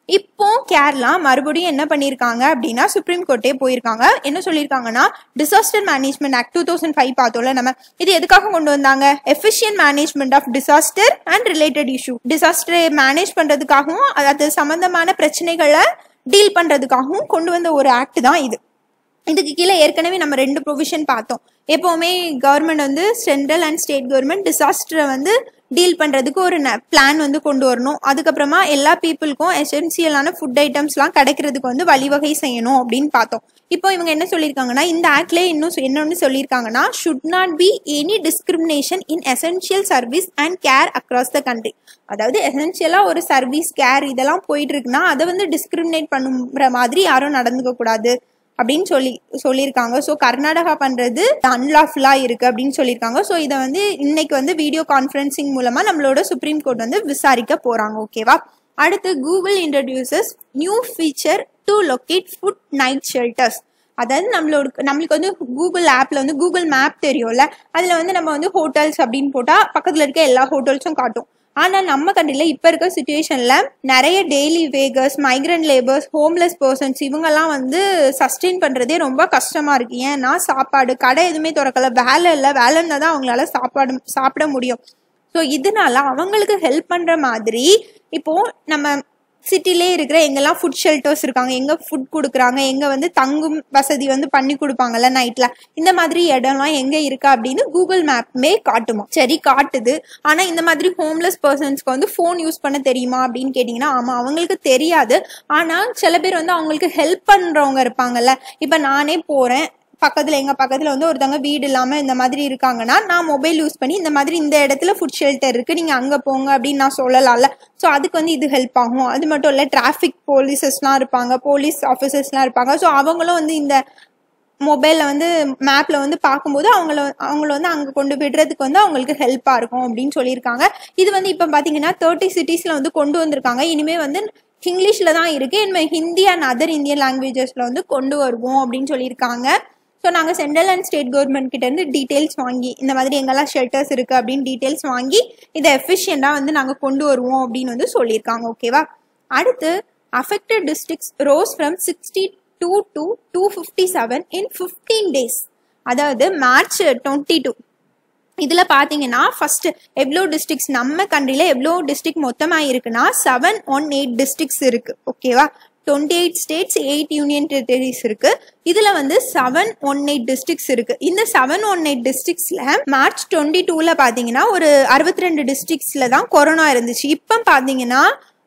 B: இப்போ கேரளா மறுபடியும் என்ன பண்ணியிருக்காங்க அப்படின்னா சுப்ரீம் கோர்ட்டே போயிருக்காங்க என்ன சொல்லியிருக்காங்கன்னா disaster management act two thousand five பார்த்தோம்ல நம்ம இது எதுக்காக கொண்டு வந்தாங்க efficient management of disaster and related issue டிசாஸ்டரை மேனேஜ் பண்றதுக்காகவும் அது சம்பந்தமான பிரச்சனைகளை டீல் பண்றதுக்காகவும் கொண்டு வந்த ஒரு ஆக்ட் தான் இது இதுக்கு கீழே ஏற்கனவே நம்ம ரெண்டு ப்ரொவிஷன் பார்த்தோம் எப்போவுமே கவர்மெண்ட் வந்து சென்ட்ரல் அண்ட் ஸ்டேட் கவர்மெண்ட் டிசாஸ்டரை வந்து டீல் பண்ணுறதுக்கு ஒரு பிளான் வந்து கொண்டு வரணும் அதுக்கப்புறமா எல்லா பீப்புளுக்கும் எசென்சியலான ஃபுட் ஐட்டம்ஸ்லாம் கிடைக்கிறதுக்கு வந்து வழிவகை செய்யணும் அப்படின்னு பார்த்தோம் இப்போ இவங்க என்ன சொல்லியிருக்காங்கன்னா இந்த ஆக்ட்ல இன்னும் என்னொன்னு சொல்லியிருக்காங்கன்னா should not be any discrimination in essential service and care across the country அதாவது எசென்ஷியலாக ஒரு சர்வீஸ் கேர் இதெல்லாம் போயிட்டு இருக்குன்னா அதை வந்து டிஸ்கிரிமினேட் பண்ணுற மாதிரி யாரும் நடந்துக்க கூடாது அப்படின்னு சொல்லி சொல்லியிருக்காங்க ஸோ கர்நாடகா பண்ணுறது அன்லாஃபுல்லாக இருக்குது அப்படின்னு சொல்லியிருக்காங்க ஸோ இதை வந்து இன்னைக்கு வந்து வீடியோ கான்ஃபரன்சிங் மூலமாக நம்மளோட சுப்ரீம் கோர்ட் வந்து விசாரிக்க போகிறாங்க ஓகேவா அடுத்து Google introduces new feature to locate food night shelters அதாவது நம்மளோட நம்மளுக்கு வந்து கூகுள் ஆப்ல வந்து கூகுள் மேப் தெரியும்ல அதுல வந்து நம்ம வந்து ஹோட்டல்ஸ் அப்படின்னு போட்டா பக்கத்துல இருக்க எல்லா ஹோட்டல்ஸும் காட்டும் ஆனா நம்ம கண்ட்ரில இப்ப இருக்க சுச்சுவேஷன்ல நிறைய daily wagers migrant labours homeless persons இவங்கெல்லாம் வந்து சஸ்டெயின் பண்றதே ரொம்ப கஷ்டமா இருக்கு ஏன்னா சாப்பாடு கடை எதுவுமே திறக்கல வேலை இல்லை வேலை இருந்தால் தான் அவங்களால சாப்பாடு சாப்பிட முடியும் ஸோ இதனால அவங்களுக்கு ஹெல்ப் பண்ற மாதிரி இப்போ நம்ம சிட்டிலே இருக்கிற எங்கெல்லாம் ஃபுட் ஷெல்டர்ஸ் இருக்காங்க எங்க ஃபுட் கொடுக்குறாங்க எங்க வந்து தங்கும் வசதி வந்து பண்ணி கொடுப்பாங்கல்ல நைட்ல இந்த மாதிரி இடம்லாம் எங்க இருக்கா அப்படின்னு கூகுள் மேப்மே காட்டுமா சரி காட்டுது ஆனா இந்த மாதிரி ஹோம்லெஸ் பர்சன்ஸ்க்கு வந்து ஃபோன் யூஸ் பண்ண தெரியுமா அப்படின்னு கேட்டிங்கன்னா ஆமா அவங்களுக்கு தெரியாது ஆனா சில பேர் வந்து அவங்களுக்கு ஹெல்ப் பண்றவங்க இருப்பாங்கல்ல இப்ப நானே போறேன் பக்கத்துல எங்க பக்கத்துல வந்து ஒருத்தவங்க வீடு இல்லாம இந்த மாதிரி இருக்காங்கன்னா நான் மொபைல் யூஸ் பண்ணி இந்த மாதிரி இந்த இடத்துல ஃபுட் ஷெல்டர் இருக்கு நீங்க அங்க போங்க அப்படின்னு நான் சொல்லலாம்ல ஸோ அதுக்கு வந்து இது ஹெல்ப் ஆகும் அது மட்டும் இல்ல டிராஃபிக் போலீசஸ்லாம் இருப்பாங்க போலீஸ் ஆஃபீஸர்ஸ்லாம் இருப்பாங்க ஸோ அவங்களும் வந்து இந்த மொபைலில் வந்து மேப்பில் வந்து பார்க்கும்போது அவங்கள அவங்கள வந்து அங்கே கொண்டு விடுறதுக்கு வந்து அவங்களுக்கு ஹெல்ப்பாக இருக்கும் அப்படின்னு சொல்லியிருக்காங்க இது வந்து இப்போ பார்த்தீங்கன்னா தேர்ட்டி சிட்டிஸில் வந்து கொண்டு வந்திருக்காங்க இனிமேல் வந்து இங்கிலீஷில் தான் இருக்குது இனிமேல் ஹிந்தி அண்ட் அதர் இந்தியன் லாங்குவேஜஸில் வந்து கொண்டு வருவோம் அப்படின்னு சொல்லியிருக்காங்க ஸோ நாங்கள் சென்ட்ரல் அண்ட் ஸ்டேட் கவர்மெண்ட் கிட்ட இருந்து டீட்டெயில்ஸ் வாங்கி இந்த மாதிரி எங்கெல்லாம் ஷெல்டர்ஸ் இருக்குது அப்படின்னு டீட்டெயில்ஸ் வாங்கி இதை எஃபிஷியண்டாக வந்து நாங்கள் கொண்டு வருவோம் அப்படின்னு வந்து சொல்லியிருக்காங்க ஓகேவா அடுத்து affected districts rose from sixty two to two fifty seven in fifteen days அதாவது மார்ச் டுவெண்ட்டி டூ இதில் பார்த்தீங்கன்னா ஃபர்ஸ்ட் எவ்வளோ டிஸ்ட்ரிக்ஸ் நம்ம கண்ட்ரியில் எவ்வளோ டிஸ்ட்ரிக்ட் மொத்தமாக இருக்குன்னா செவன் ஒன் எயிட் டிஸ்ட்ரிக்ஸ் இருக்கு ஓகேவா twenty eight states eight union territories இருக்கு இதுல வந்து செவன் ஒன் எயிட் டிஸ்ட்ரிக்ஸ் இருக்கு இந்த செவன் ஒன் எயிட் டிஸ்ட்ரிக்ஸ்ல மார்ச் டுவெண்ட்டி டூல பாத்தீங்கன்னா ஒரு அறுபத்தி ரெண்டு டிஸ்ட்ரிக்ஸ்ல தான் கொரோனா இருந்துச்சு இப்போ பாத்தீங்கன்னா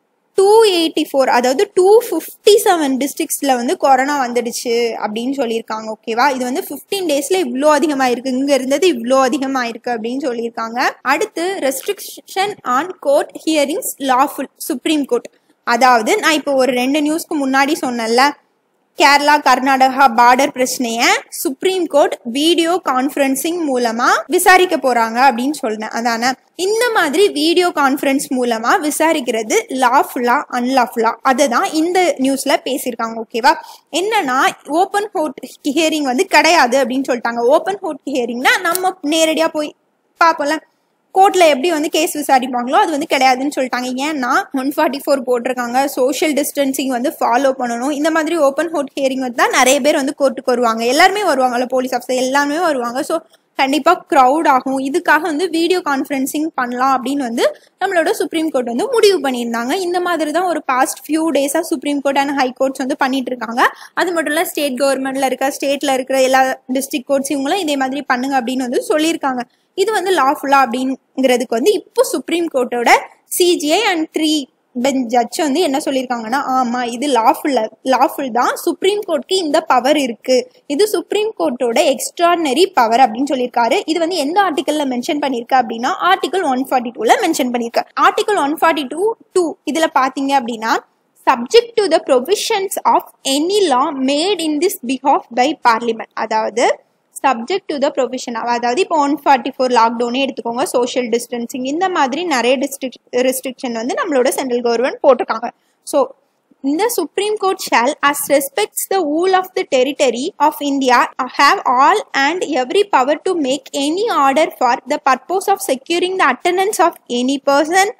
B: டூ எயிட்டி ஃபோர் அதாவது டூ ஃபிஃப்டி செவன் டிஸ்ட்ரிக்ஸ்ல வந்து கொரோனா வந்துடுச்சு அப்படின்னு சொல்லியிருக்காங்க ஓகேவா இது வந்து ஃபிஃப்டீன் டேஸ்ல இவ்வளோ அதிகமாக இருக்கு இங்க இருந்தது இவ்வளோ அதிகமாக இருக்கு அப்படின்னு சொல்லியிருக்காங்க அடுத்து restriction on court hearings lawful supreme court அதாவது நான் இப்போ ஒரு ரெண்டு நியூஸ்க்கு முன்னாடி சொன்னேன்ல கேரளா கர்நாடகா பார்டர் பிரச்சனைய சுப்ரீம் கோர்ட் வீடியோ கான்ஃபரன்சிங் மூலமா விசாரிக்க போறாங்க அப்படின்னு சொன்னேன் அதானே இந்த மாதிரி வீடியோ கான்ஃபரன்ஸ் மூலமா விசாரிக்கிறது லாஃபுல்லா அன்லாஃபுல்லா அதை தான் இந்த நியூஸ்ல பேசியிருக்காங்க ஓகேவா என்னன்னா ஓப்பன் ஹோட் ஹியரிங் வந்து கிடையாது அப்படின்னு சொல்லிட்டாங்க ஓப்பன் ஹோட் ஹியரிங்னா நம்ம நேரடியா போய் பார்ப்போம்ல கோர்ட்ல எப்படி வந்து கேஸ் விசாரிப்பாங்களோ அது வந்து கிடையாதுன்னு சொல்லிட்டாங்க ஏன்னா ஒன் ஃபார்ட்டி ஃபோர் போட்டிருக்காங்க சோஷியல் டிஸ்டன்சிங் வந்து ஃபாலோ பண்ணணும் இந்த மாதிரி ஓப்பன் ஹோட் ஹியரிங் வந்து தான் நிறைய பேர் வந்து கோர்ட்டுக்கு வருவாங்க எல்லாருமே வருவாங்கல்ல போலீஸ் ஆஃபீஸர் எல்லாருமே வருவாங்க ஸோ கண்டிப்பா க்ரௌட் ஆகும் இதுக்காக வந்து வீடியோ கான்ஃபரன்சிங் பண்ணலாம் அப்படின்னு வந்து நம்மளோட சுப்ரீம் கோர்ட் வந்து முடிவு பண்ணியிருந்தாங்க இந்த மாதிரி தான் ஒரு பாஸ்ட் ஃபியூ டேஸா supreme court and high courts வந்து பண்ணிட்டு இருக்காங்க அது மட்டும் இல்ல ஸ்டேட் கவர்மெண்ட்ல இருக்க ஸ்டேட்ல இருக்கிற எல்லா டிஸ்ட்ரிக்ட் கோர்ட்ஸ் இவங்களும் இதே மாதிரி பண்ணுங்க அப்படின்னு வந்து சொல்லியிருக்காங்க இது வந்து லாஃபுல்லா அப்படிங்கிறதுக்கு வந்து இப்போ சுப்ரீம் கோர்ட்டோட CJI and three bench judge வந்து என்ன சொல்லியிருக்காங்கன்னா ஆமா இது லாஃபுல் லாஃபுல் தான் சுப்ரீம் கோர்ட்க்கு இந்த பவர் இருக்கு இது சுப்ரீம் கோர்ட்டோட எக்ஸ்ட்ரானரி பவர் அப்படின்னு சொல்லியிருக்காரு இது வந்து எந்த ஆர்டிகல்ல மென்ஷன் பண்ணிருக்கு அப்படின்னா ஆர்டிகல் ஒன் ஃபார்ட்டி டூல மென்ஷன் பண்ணிருக்கு article one forty two two இதுல பாத்தீங்க அப்படின்னா subject to the provisions of any law made in this behalf by parliament அதாவது சப்ஜெக்ட் டு த ப்ரொவிஷன் அதாவது இப்போ ஒன் ஃபார்ட்டி ஃபோர் லாக்டவுனே எடுத்துக்கோங்க சோஷியல் டிஸ்டன்சிங் இந்த மாதிரி நிறைய டிஸ்ட்ரிக் ரெஸ்ட்ரிக்ஷன் வந்து நம்மளோட சென்ட்ரல் கவர்மெண்ட் போட்டிருக்காங்க ஸோ இந்த supreme court shall as respects the whole of the territory of India have all and every power to make any order for the purpose of securing the attendance of any person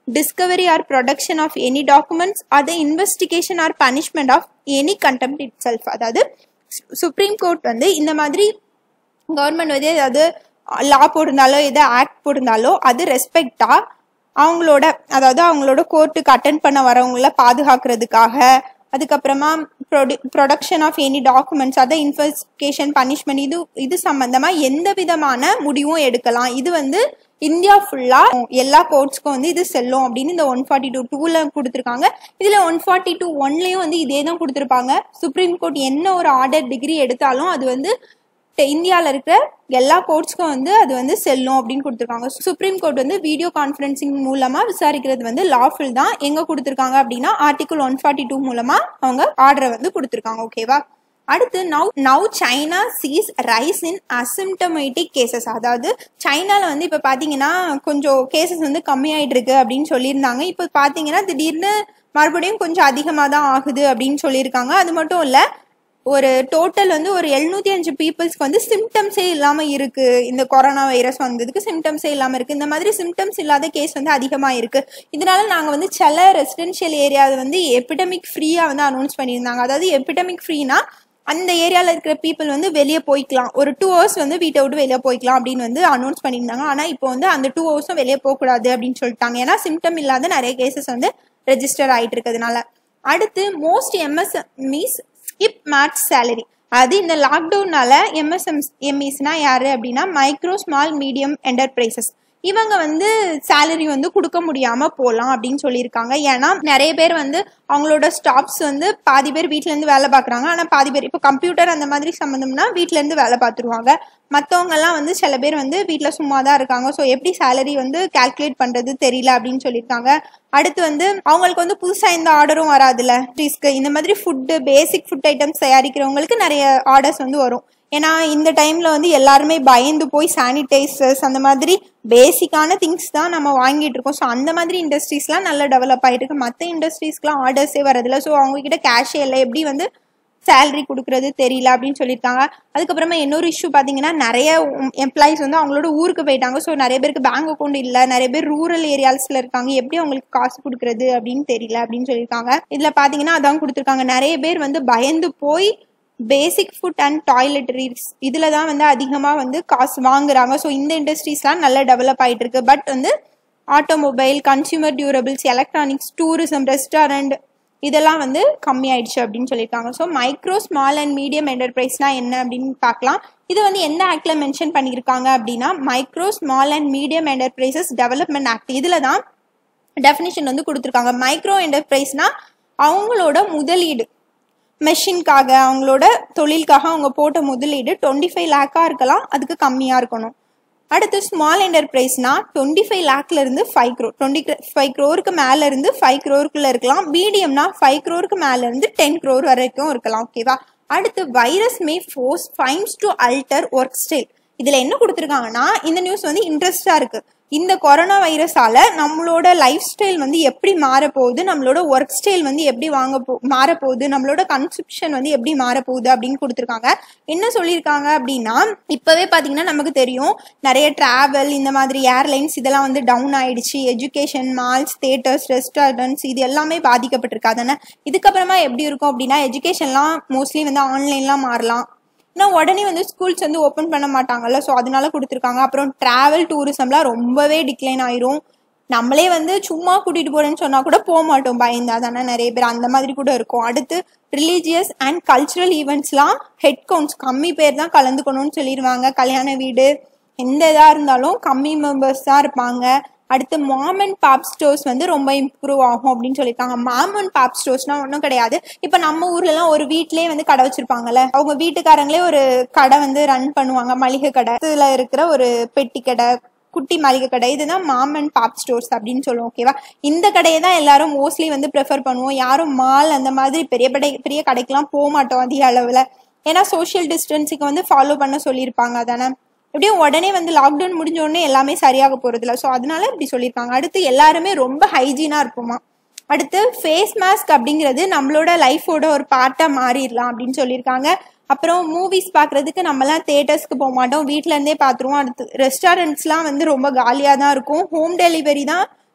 B: discovery or production of any documents or the investigation or punishment of any contempt itself அதாவது supreme court வந்து இந்த மாதிரி government வந்து ஏதாவது லா போட்டிருந்தாலோ ஏதோ act போட்டிருந்தாலோ அது ரெஸ்பெக்டா அவங்களோட அதாவது அவங்களோட கோர்ட்டுக்கு அட்டன் பண்ண வரவங்கள பாதுகாக்கிறதுக்காக அதுக்கப்புறமா ப்ரொடக்ஷன் ஆஃப் எனி டாக்குமெண்ட்ஸ் அதான் இன்வெஸ்டிகேஷன் பனிஷ்மெண்ட் இது இது சம்பந்தமா எந்த விதமான முடிவும் எடுக்கலாம் இது வந்து இந்தியா ஃபுல்லா எல்லா கோர்ட்ஸ்க்கும் வந்து இது செல்லும் அப்படின்னு இந்த ஒன் ஃபார்ட்டி டூ டூல கொடுத்துருக்காங்க இதுல ஒன் ஃபார்ட்டி டூ ஒன்லயும் வந்து இதே தான் கொடுத்துருப்பாங்க சுப்ரீம் கோர்ட் என்ன ஒரு ஆர்டர் டிகிரி எடுத்தாலும் அது வந்து இந்தியாவில் இருக்கிற எல்லா கோர்ட்ஸ்க்கும் வந்து அது வந்து செல்லும் அப்படின்னு கொடுத்துருக்காங்க சுப்ரீம் கோர்ட் வந்து வீடியோ கான்ஃபரன்சிங் மூலமா விசாரிக்கிறது வந்து லாஃபுல் தான் எங்க கொடுத்துருக்காங்க அப்படின்னா ஆர்டிகல் ஒன் ஃபார்ட்டி டூ மூலமா அவங்க ஆர்டரை வந்து கொடுத்துருக்காங்க ஓகேவா அடுத்து now now China sees rise in asymptomatic cases அதாவது சைனால வந்து இப்போ பார்த்தீங்கன்னா கொஞ்சம் கேசஸ் வந்து கம்மியாயிட்டு இருக்கு அப்படின்னு சொல்லியிருந்தாங்க இப்போ பார்த்தீங்கன்னா திடீர்னு மறுபடியும் கொஞ்சம் அதிகமாக தான் ஆகுது அப்படின்னு சொல்லியிருக்காங்க அது மட்டும் இல்லை ஒரு டோட்டல் வந்து ஒரு எழுநூத்தி அஞ்சு பீப்புள்ஸ்க்கு வந்து சிம்டம்ஸே இல்லாம இருக்கு இந்த கொரோனா வைரஸ் வந்ததுக்கு சிம்டம்ஸே இல்லாம இருக்கு இந்த மாதிரி சிம்டம்ஸ் இல்லாத கேஸ் வந்து அதிகமா இருக்கு இதனால நாங்க வந்து சில ரெசிடென்ஷியல் ஏரியாவை வந்து எபிடமிக் ஃப்ரீயா வந்து அனௌன்ஸ் பண்ணியிருந்தாங்க அதாவது எபிடமிக் ஃப்ரீனா அந்த ஏரியாவில் இருக்கிற பீப்புள் வந்து வெளியே போய்க்கலாம் ஒரு டூ ஹவர்ஸ் வந்து வீட்டை விட்டு வெளியே போய்க்கலாம் அப்படின்னு வந்து அனௌன்ஸ் பண்ணியிருந்தாங்க ஆனால் இப்போ வந்து அந்த டூ ஹவர்ஸும் வெளியே போகக்கூடாது அப்படின்னு சொல்லிட்டாங்க ஏன்னா சிம்டம் இல்லாத நிறைய கேசஸ் வந்து ரெஜிஸ்டர் ஆகிட்டு இருக்கிறதுனால அடுத்து most MSMEs skip March salary அது இந்த லாக்டவுனால எம்எஸ்எம் எம்இஸ்னா யாரு அப்படின்னா மைக்ரோ ஸ்மால் மீடியம் என்டர்பிரைசஸ் இவங்க வந்து சேலரி வந்து கொடுக்க முடியாம போகலாம் அப்படின்னு சொல்லியிருக்காங்க ஏன்னா நிறைய பேர் வந்து அவங்களோட ஸ்டாப்ஸ் வந்து பாதி பேர் வீட்ல இருந்து வேலை பார்க்குறாங்க ஆனால் பாதி பேர் இப்போ கம்ப்யூட்டர் அந்த மாதிரி சம்மந்தம்னா வீட்ல இருந்து வேலை பார்த்துருவாங்க மற்றவங்க எல்லாம் வந்து சில பேர் வந்து வீட்டில் சும்மா தான் இருக்காங்க ஸோ எப்படி சேலரி வந்து கால்குலேட் பண்றது தெரியல அப்படின்னு சொல்லியிருக்காங்க அடுத்து வந்து அவங்களுக்கு வந்து புதுசாக எந்த ஆர்டரும் வராதுல்ல ரிஸ்க்கு இந்த மாதிரி ஃபுட்டு பேசிக் ஃபுட் ஐட்டம்ஸ் தயாரிக்கிறவங்களுக்கு நிறைய ஆர்டர்ஸ் வந்து வரும் ஏன்னா இந்த டைம்ல வந்து எல்லாருமே பயந்து போய் சானிடைசர்ஸ் அந்த மாதிரி பேசிக்கான திங்ஸ் தான் நம்ம வாங்கிட்டு இருக்கோம் ஸோ அந்த மாதிரி இண்டஸ்ட்ரீஸ்லாம் நல்லா டெவலப் ஆகிட்டு இருக்கு மற்ற இண்டஸ்ட்ரீஸ்க்குலாம் ஆர்டர்ஸே வரதில்ல ஸோ அவங்க கிட்ட கேஷே இல்லை எப்படி வந்து சேலரி கொடுக்கறது தெரியல அப்படின்னு சொல்லியிருக்காங்க அதுக்கப்புறமா இன்னொரு இஷ்யூ பார்த்தீங்கன்னா நிறைய எம்ப்ளாயிஸ் வந்து அவங்களோட ஊருக்கு போயிட்டாங்க ஸோ நிறைய பேருக்கு பேங்க் அக்கௌண்ட் இல்லை நிறைய பேர் ரூரல் ஏரியாஸ்ல இருக்காங்க எப்படி அவங்களுக்கு காசு கொடுக்கறது அப்படின்னு தெரியல அப்படின்னு சொல்லியிருக்காங்க இதில் பார்த்தீங்கன்னா அதான் கொடுத்துருக்காங்க நிறைய பேர் வந்து பயந்து போய் பேசிக் ஃபுட் அண்ட் டாய்லெட்டரிஸ் இதில் தான் வந்து அதிகமாக வந்து காசு வாங்குறாங்க ஸோ இந்த இண்டஸ்ட்ரீஸ்லாம் நல்லா டெவலப் ஆகிட்டு இருக்கு பட் வந்து automobile consumer durables electronics tourism restaurant இதெல்லாம் வந்து கம்மி ஆயிடுச்சு அப்படின்னு சொல்லியிருக்காங்க so micro small and medium என்டர்பிரைஸ்னா என்ன அப்படின்னு பார்க்கலாம் இது வந்து எந்த ஆக்ட்ல மென்ஷன் பண்ணியிருக்காங்க அப்படின்னா micro small and medium enterprises development act இதில் தான் டெஃபினிஷன் வந்து கொடுத்துருக்காங்க மைக்ரோ என்டர்பிரைஸ்னா அவங்களோட முதலீடு மெஷின்காக அவங்களோட தொழிலுக்காக அவங்க போட்ட முதலீடு டுவெண்ட்டி ஃபைவ் லேக்காக இருக்கலாம் அதுக்கு கம்மியாக இருக்கணும் அடுத்து ஸ்மால் என்டர்பிரைஸ்னா டுவெண்ட்டி ஃபைவ் லேக்ல இருந்து ஃபைவ் க்ரோ டுவெண்ட்டி ஃபைவ் க்ரோருக்கு மேல இருந்து ஃபைவ் க்ரோருக்குள்ள இருக்கலாம் மீடியம்னா ஃபைவ் க்ரோருக்கு மேல இருந்து டென் க்ரோர் வரைக்கும் இருக்கலாம் ஓகேவா அடுத்து virus may force firms to alter work style இதுல என்ன கொடுத்துருக்காங்கன்னா இந்த நியூஸ் வந்து இன்ட்ரெஸ்டா இருக்கு இந்த கொரோனா வைரஸால நம்மளோட லைஃப் ஸ்டைல் வந்து எப்படி மாறப்போகுது நம்மளோட ஒர்க் ஸ்டைல் வந்து எப்படி வாங்க போ மாறப்போகுது நம்மளோட கன்செப்ஷன் வந்து எப்படி மாறப்போகுது அப்படின்னு கொடுத்துருக்காங்க என்ன சொல்லியிருக்காங்க அப்படின்னா இப்பவே பாத்தீங்கன்னா நமக்கு தெரியும் நிறைய டிராவல் இந்த மாதிரி ஏர்லைன்ஸ் இதெல்லாம் வந்து டவுன் ஆயிடுச்சு எஜுகேஷன் மால்ஸ் தேட்டர்ஸ் ரெஸ்டாரண்ட்ஸ் இது எல்லாமே பாதிக்கப்பட்டிருக்கு அதானே இதுக்கப்புறமா எப்படி இருக்கும் அப்படின்னா எஜுகேஷன்லாம் மோஸ்ட்லி வந்து ஆன்லைன்லாம் மாறலாம் ஆனால் உடனே வந்து ஸ்கூல்ஸ் வந்து ஓப்பன் பண்ண மாட்டாங்கல்ல ஸோ அதனால கொடுத்துருக்காங்க அப்புறம் ட்ராவல் டூரிசம்லாம் ரொம்பவே டிக்ளைன் ஆயிரும் நம்மளே வந்து சும்மா கூட்டிட்டு போறேன்னு சொன்னா கூட போக மாட்டோம் பயந்தா தானே நிறைய பேர் அந்த மாதிரி கூட இருக்கும் அடுத்து ரிலீஜியஸ் அண்ட் கல்ச்சுரல் ஈவெண்ட்ஸ்லாம் ஹெட் கவுண்ட்ஸ் கம்மி பேர் தான் கலந்துக்கணும்னு சொல்லிடுவாங்க கல்யாண வீடு எந்த இதாக இருந்தாலும் கம்மி மெம்பர்ஸ் தான் இருப்பாங்க அடுத்து மாம் அண்ட் பாப் ஸ்டோர்ஸ் வந்து ரொம்ப இம்ப்ரூவ் ஆகும் அப்படின்னு சொல்லியிருக்காங்க மாம் அண்ட் பாப் ஸ்டோர்ஸ்னா ஒன்றும் கிடையாது இப்போ நம்ம ஊர்லலாம் ஒரு வீட்லயே வந்து கடை வச்சிருப்பாங்கல்ல அவங்க வீட்டுக்காரங்களே ஒரு கடை வந்து ரன் பண்ணுவாங்க மளிகை கடை இதுல இருக்கிற ஒரு பெட்டி கடை குட்டி மளிகை கடை இதுதான் மாம் அண்ட் பாப் ஸ்டோர்ஸ் அப்படின்னு சொல்லுவோம் ஓகேவா இந்த கடையை தான் எல்லாரும் மோஸ்ட்லி வந்து ப்ரிஃபர் பண்ணுவோம் யாரும் மால் அந்த மாதிரி பெரிய பெரிய பெரிய கடைக்கெல்லாம் போக மாட்டோம் அதிக அளவில் ஏன்னா சோஷியல் டிஸ்டன்ஸுக்கு வந்து ஃபாலோ பண்ண சொல்லியிருப்பாங்க அதானே எப்படியும் உடனே வந்து லாக்டவுன் முடிஞ்ச உடனே எல்லாமே சரியாக போறதில்ல ஸோ அதனால இப்படி சொல்லியிருக்காங்க அடுத்து எல்லாருமே ரொம்ப ஹைஜீனா இருப்போமா அடுத்து ஃபேஸ் மாஸ்க் அப்படிங்கிறது நம்மளோட லைஃபோட ஒரு பார்ட்டாக மாறிடலாம் அப்படின்னு சொல்லியிருக்காங்க அப்புறம் மூவிஸ் பார்க்கறதுக்கு நம்மலாம் தேட்டர்ஸ்க்கு போக மாட்டோம் வீட்ல இருந்தே பார்த்துருவோம் அடுத்து ரெஸ்டாரண்ட்ஸ்லாம் வந்து ரொம்ப காலியாக தான் இருக்கும் ஹோம் டெலிவரி தான்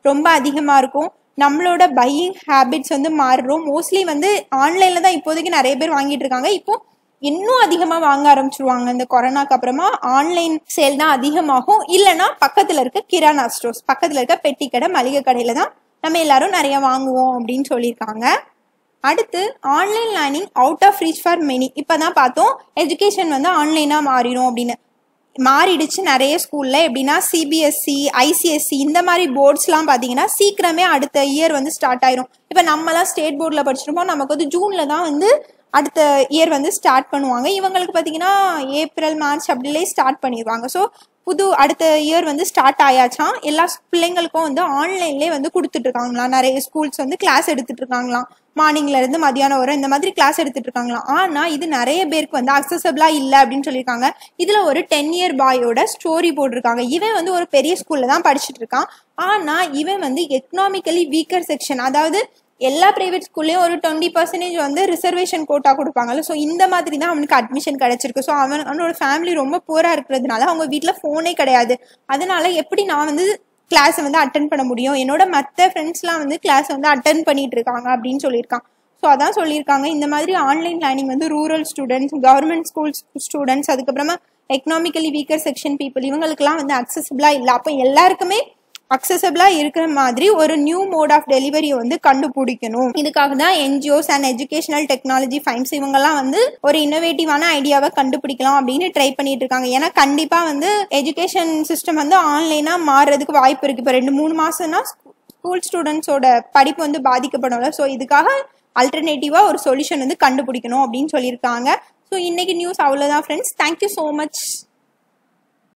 B: ரொம்ப அதிகமாக இருக்கும் நம்மளோட பையிங் ஹேபிட்ஸ் வந்து மாறுறோம் மோஸ்ட்லி வந்து ஆன்லைனில் தான் இப்போதைக்கு நிறைய பேர் வாங்கிட்டு இருக்காங்க இப்போ இன்னும் அதிகமாக வாங்க ஆரம்பிச்சிருவாங்க இந்த கொரோனாக்கு அப்புறமா ஆன்லைன் சேல் தான் அதிகமாகும் இல்லைன்னா பக்கத்தில் இருக்க கிரானா ஸ்டோர்ஸ் பக்கத்தில் இருக்க பெட்டி கடை மளிகை கடையில் தான் நம்ம எல்லாரும் நிறைய வாங்குவோம் அப்படின்னு சொல்லியிருக்காங்க அடுத்து online learning out of reach for many இப்போ தான் பார்த்தோம் எஜுகேஷன் வந்து ஆன்லைனாக மாறிடும் அப்படின்னு மாறிடுச்சு நிறைய ஸ்கூலில் எப்படின்னா சிபிஎஸ்சி ஐசிஎஸ்சி இந்த மாதிரி போர்ட்ஸ்லாம் பார்த்தீங்கன்னா சீக்கிரமே அடுத்த இயர் வந்து ஸ்டார்ட் ஆயிரும் இப்போ நம்மலாம் ஸ்டேட் போர்டில் படிச்சிருப்போம் நமக்கு வந்து ஜூனில் தான் வந்து அடுத்த இயர் வந்து ஸ்டார்ட் பண்ணுவாங்க இவங்களுக்கு பார்த்தீங்கன்னா ஏப்ரல் மார்ச் அப்படிலே ஸ்டார்ட் பண்ணிடுவாங்க ஸோ புது அடுத்த இயர் வந்து ஸ்டார்ட் ஆயாச்சாம் எல்லா பிள்ளைங்களுக்கும் வந்து ஆன்லைன்லேயே வந்து கொடுத்துட்டு இருக்காங்களாம் நிறைய ஸ்கூல்ஸ் வந்து கிளாஸ் எடுத்துட்டு இருக்காங்களாம் மார்னிங்ல இருந்து மதியானம் வரை இந்த மாதிரி கிளாஸ் எடுத்துட்டு இருக்காங்களாம் ஆனா இது நிறைய பேருக்கு வந்து அக்சசபிளா இல்லை அப்படின்னு சொல்லியிருக்காங்க இதுல ஒரு டென் இயர் பாயோட ஸ்டோரி போட்டிருக்காங்க இவன் வந்து ஒரு பெரிய ஸ்கூல்ல தான் படிச்சுட்டு இருக்கான் ஆனா இவன் வந்து எக்கனாமிக்கலி வீக்கர் செக்ஷன் அதாவது எல்லா பிரைவேட் ஸ்கூல்லையும் ஒரு டுவெண்ட்டி பர்சன்டேஜ் வந்து ரிசர்வேஷன் கோட்டா கொடுப்பாங்கல்ல ஸோ இந்த மாதிரி தான் அவனுக்கு அட்மிஷன் கிடைச்சிருக்கு ஸோ அவன் அவனோட ஃபேமிலி ரொம்ப பூராக இருக்கிறதுனால அவங்க வீட்டில் ஃபோனே கிடையாது அதனால எப்படி நான் வந்து கிளாஸை வந்து அட்டன் பண்ண முடியும் என்னோட மற்ற ஃப்ரெண்ட்ஸ்லாம் வந்து கிளாஸ் வந்து அட்டன் பண்ணிட்டு இருக்காங்க அப்படின்னு சொல்லியிருக்கான் ஸோ அதான் சொல்லியிருக்காங்க இந்த மாதிரி ஆன்லைன் லேர்னிங் வந்து rural students government school students அதுக்கப்புறமா எக்கனாமிக்கலி வீக்கர் செக்ஷன் பீப்புள் இவங்களுக்குலாம் வந்து அக்சசபிளாக இல்லை அப்போ எல்லாருக்குமே அக்சசபிளாக இருக்கிற மாதிரி ஒரு நியூ மோட் ஆஃப் டெலிவரியை வந்து கண்டுபிடிக்கணும் இதுக்காக தான் NGOs and educational technology firms இவங்கெல்லாம் வந்து ஒரு இன்னோவேட்டிவான ஐடியாவை கண்டுபிடிக்கலாம் அப்படின்னு ட்ரை பண்ணிட்டு இருக்காங்க ஏன்னா கண்டிப்பாக வந்து எஜுகேஷன் சிஸ்டம் வந்து ஆன்லைனாக மாறுறதுக்கு வாய்ப்பு இருக்குது இப்போ ரெண்டு மூணு மாதம்னா ஸ்கூல் ஸ்டூடெண்ட்ஸோட படிப்பு வந்து பாதிக்கப்படும்ல ஸோ இதுக்காக அல்டர்னேட்டிவாக ஒரு சொல்யூஷன் வந்து கண்டுபிடிக்கணும் அப்படின்னு சொல்லியிருக்காங்க ஸோ இன்னைக்கு நியூஸ் அவ்வளோதான் ஃப்ரெண்ட்ஸ் தேங்க்யூ ஸோ மச்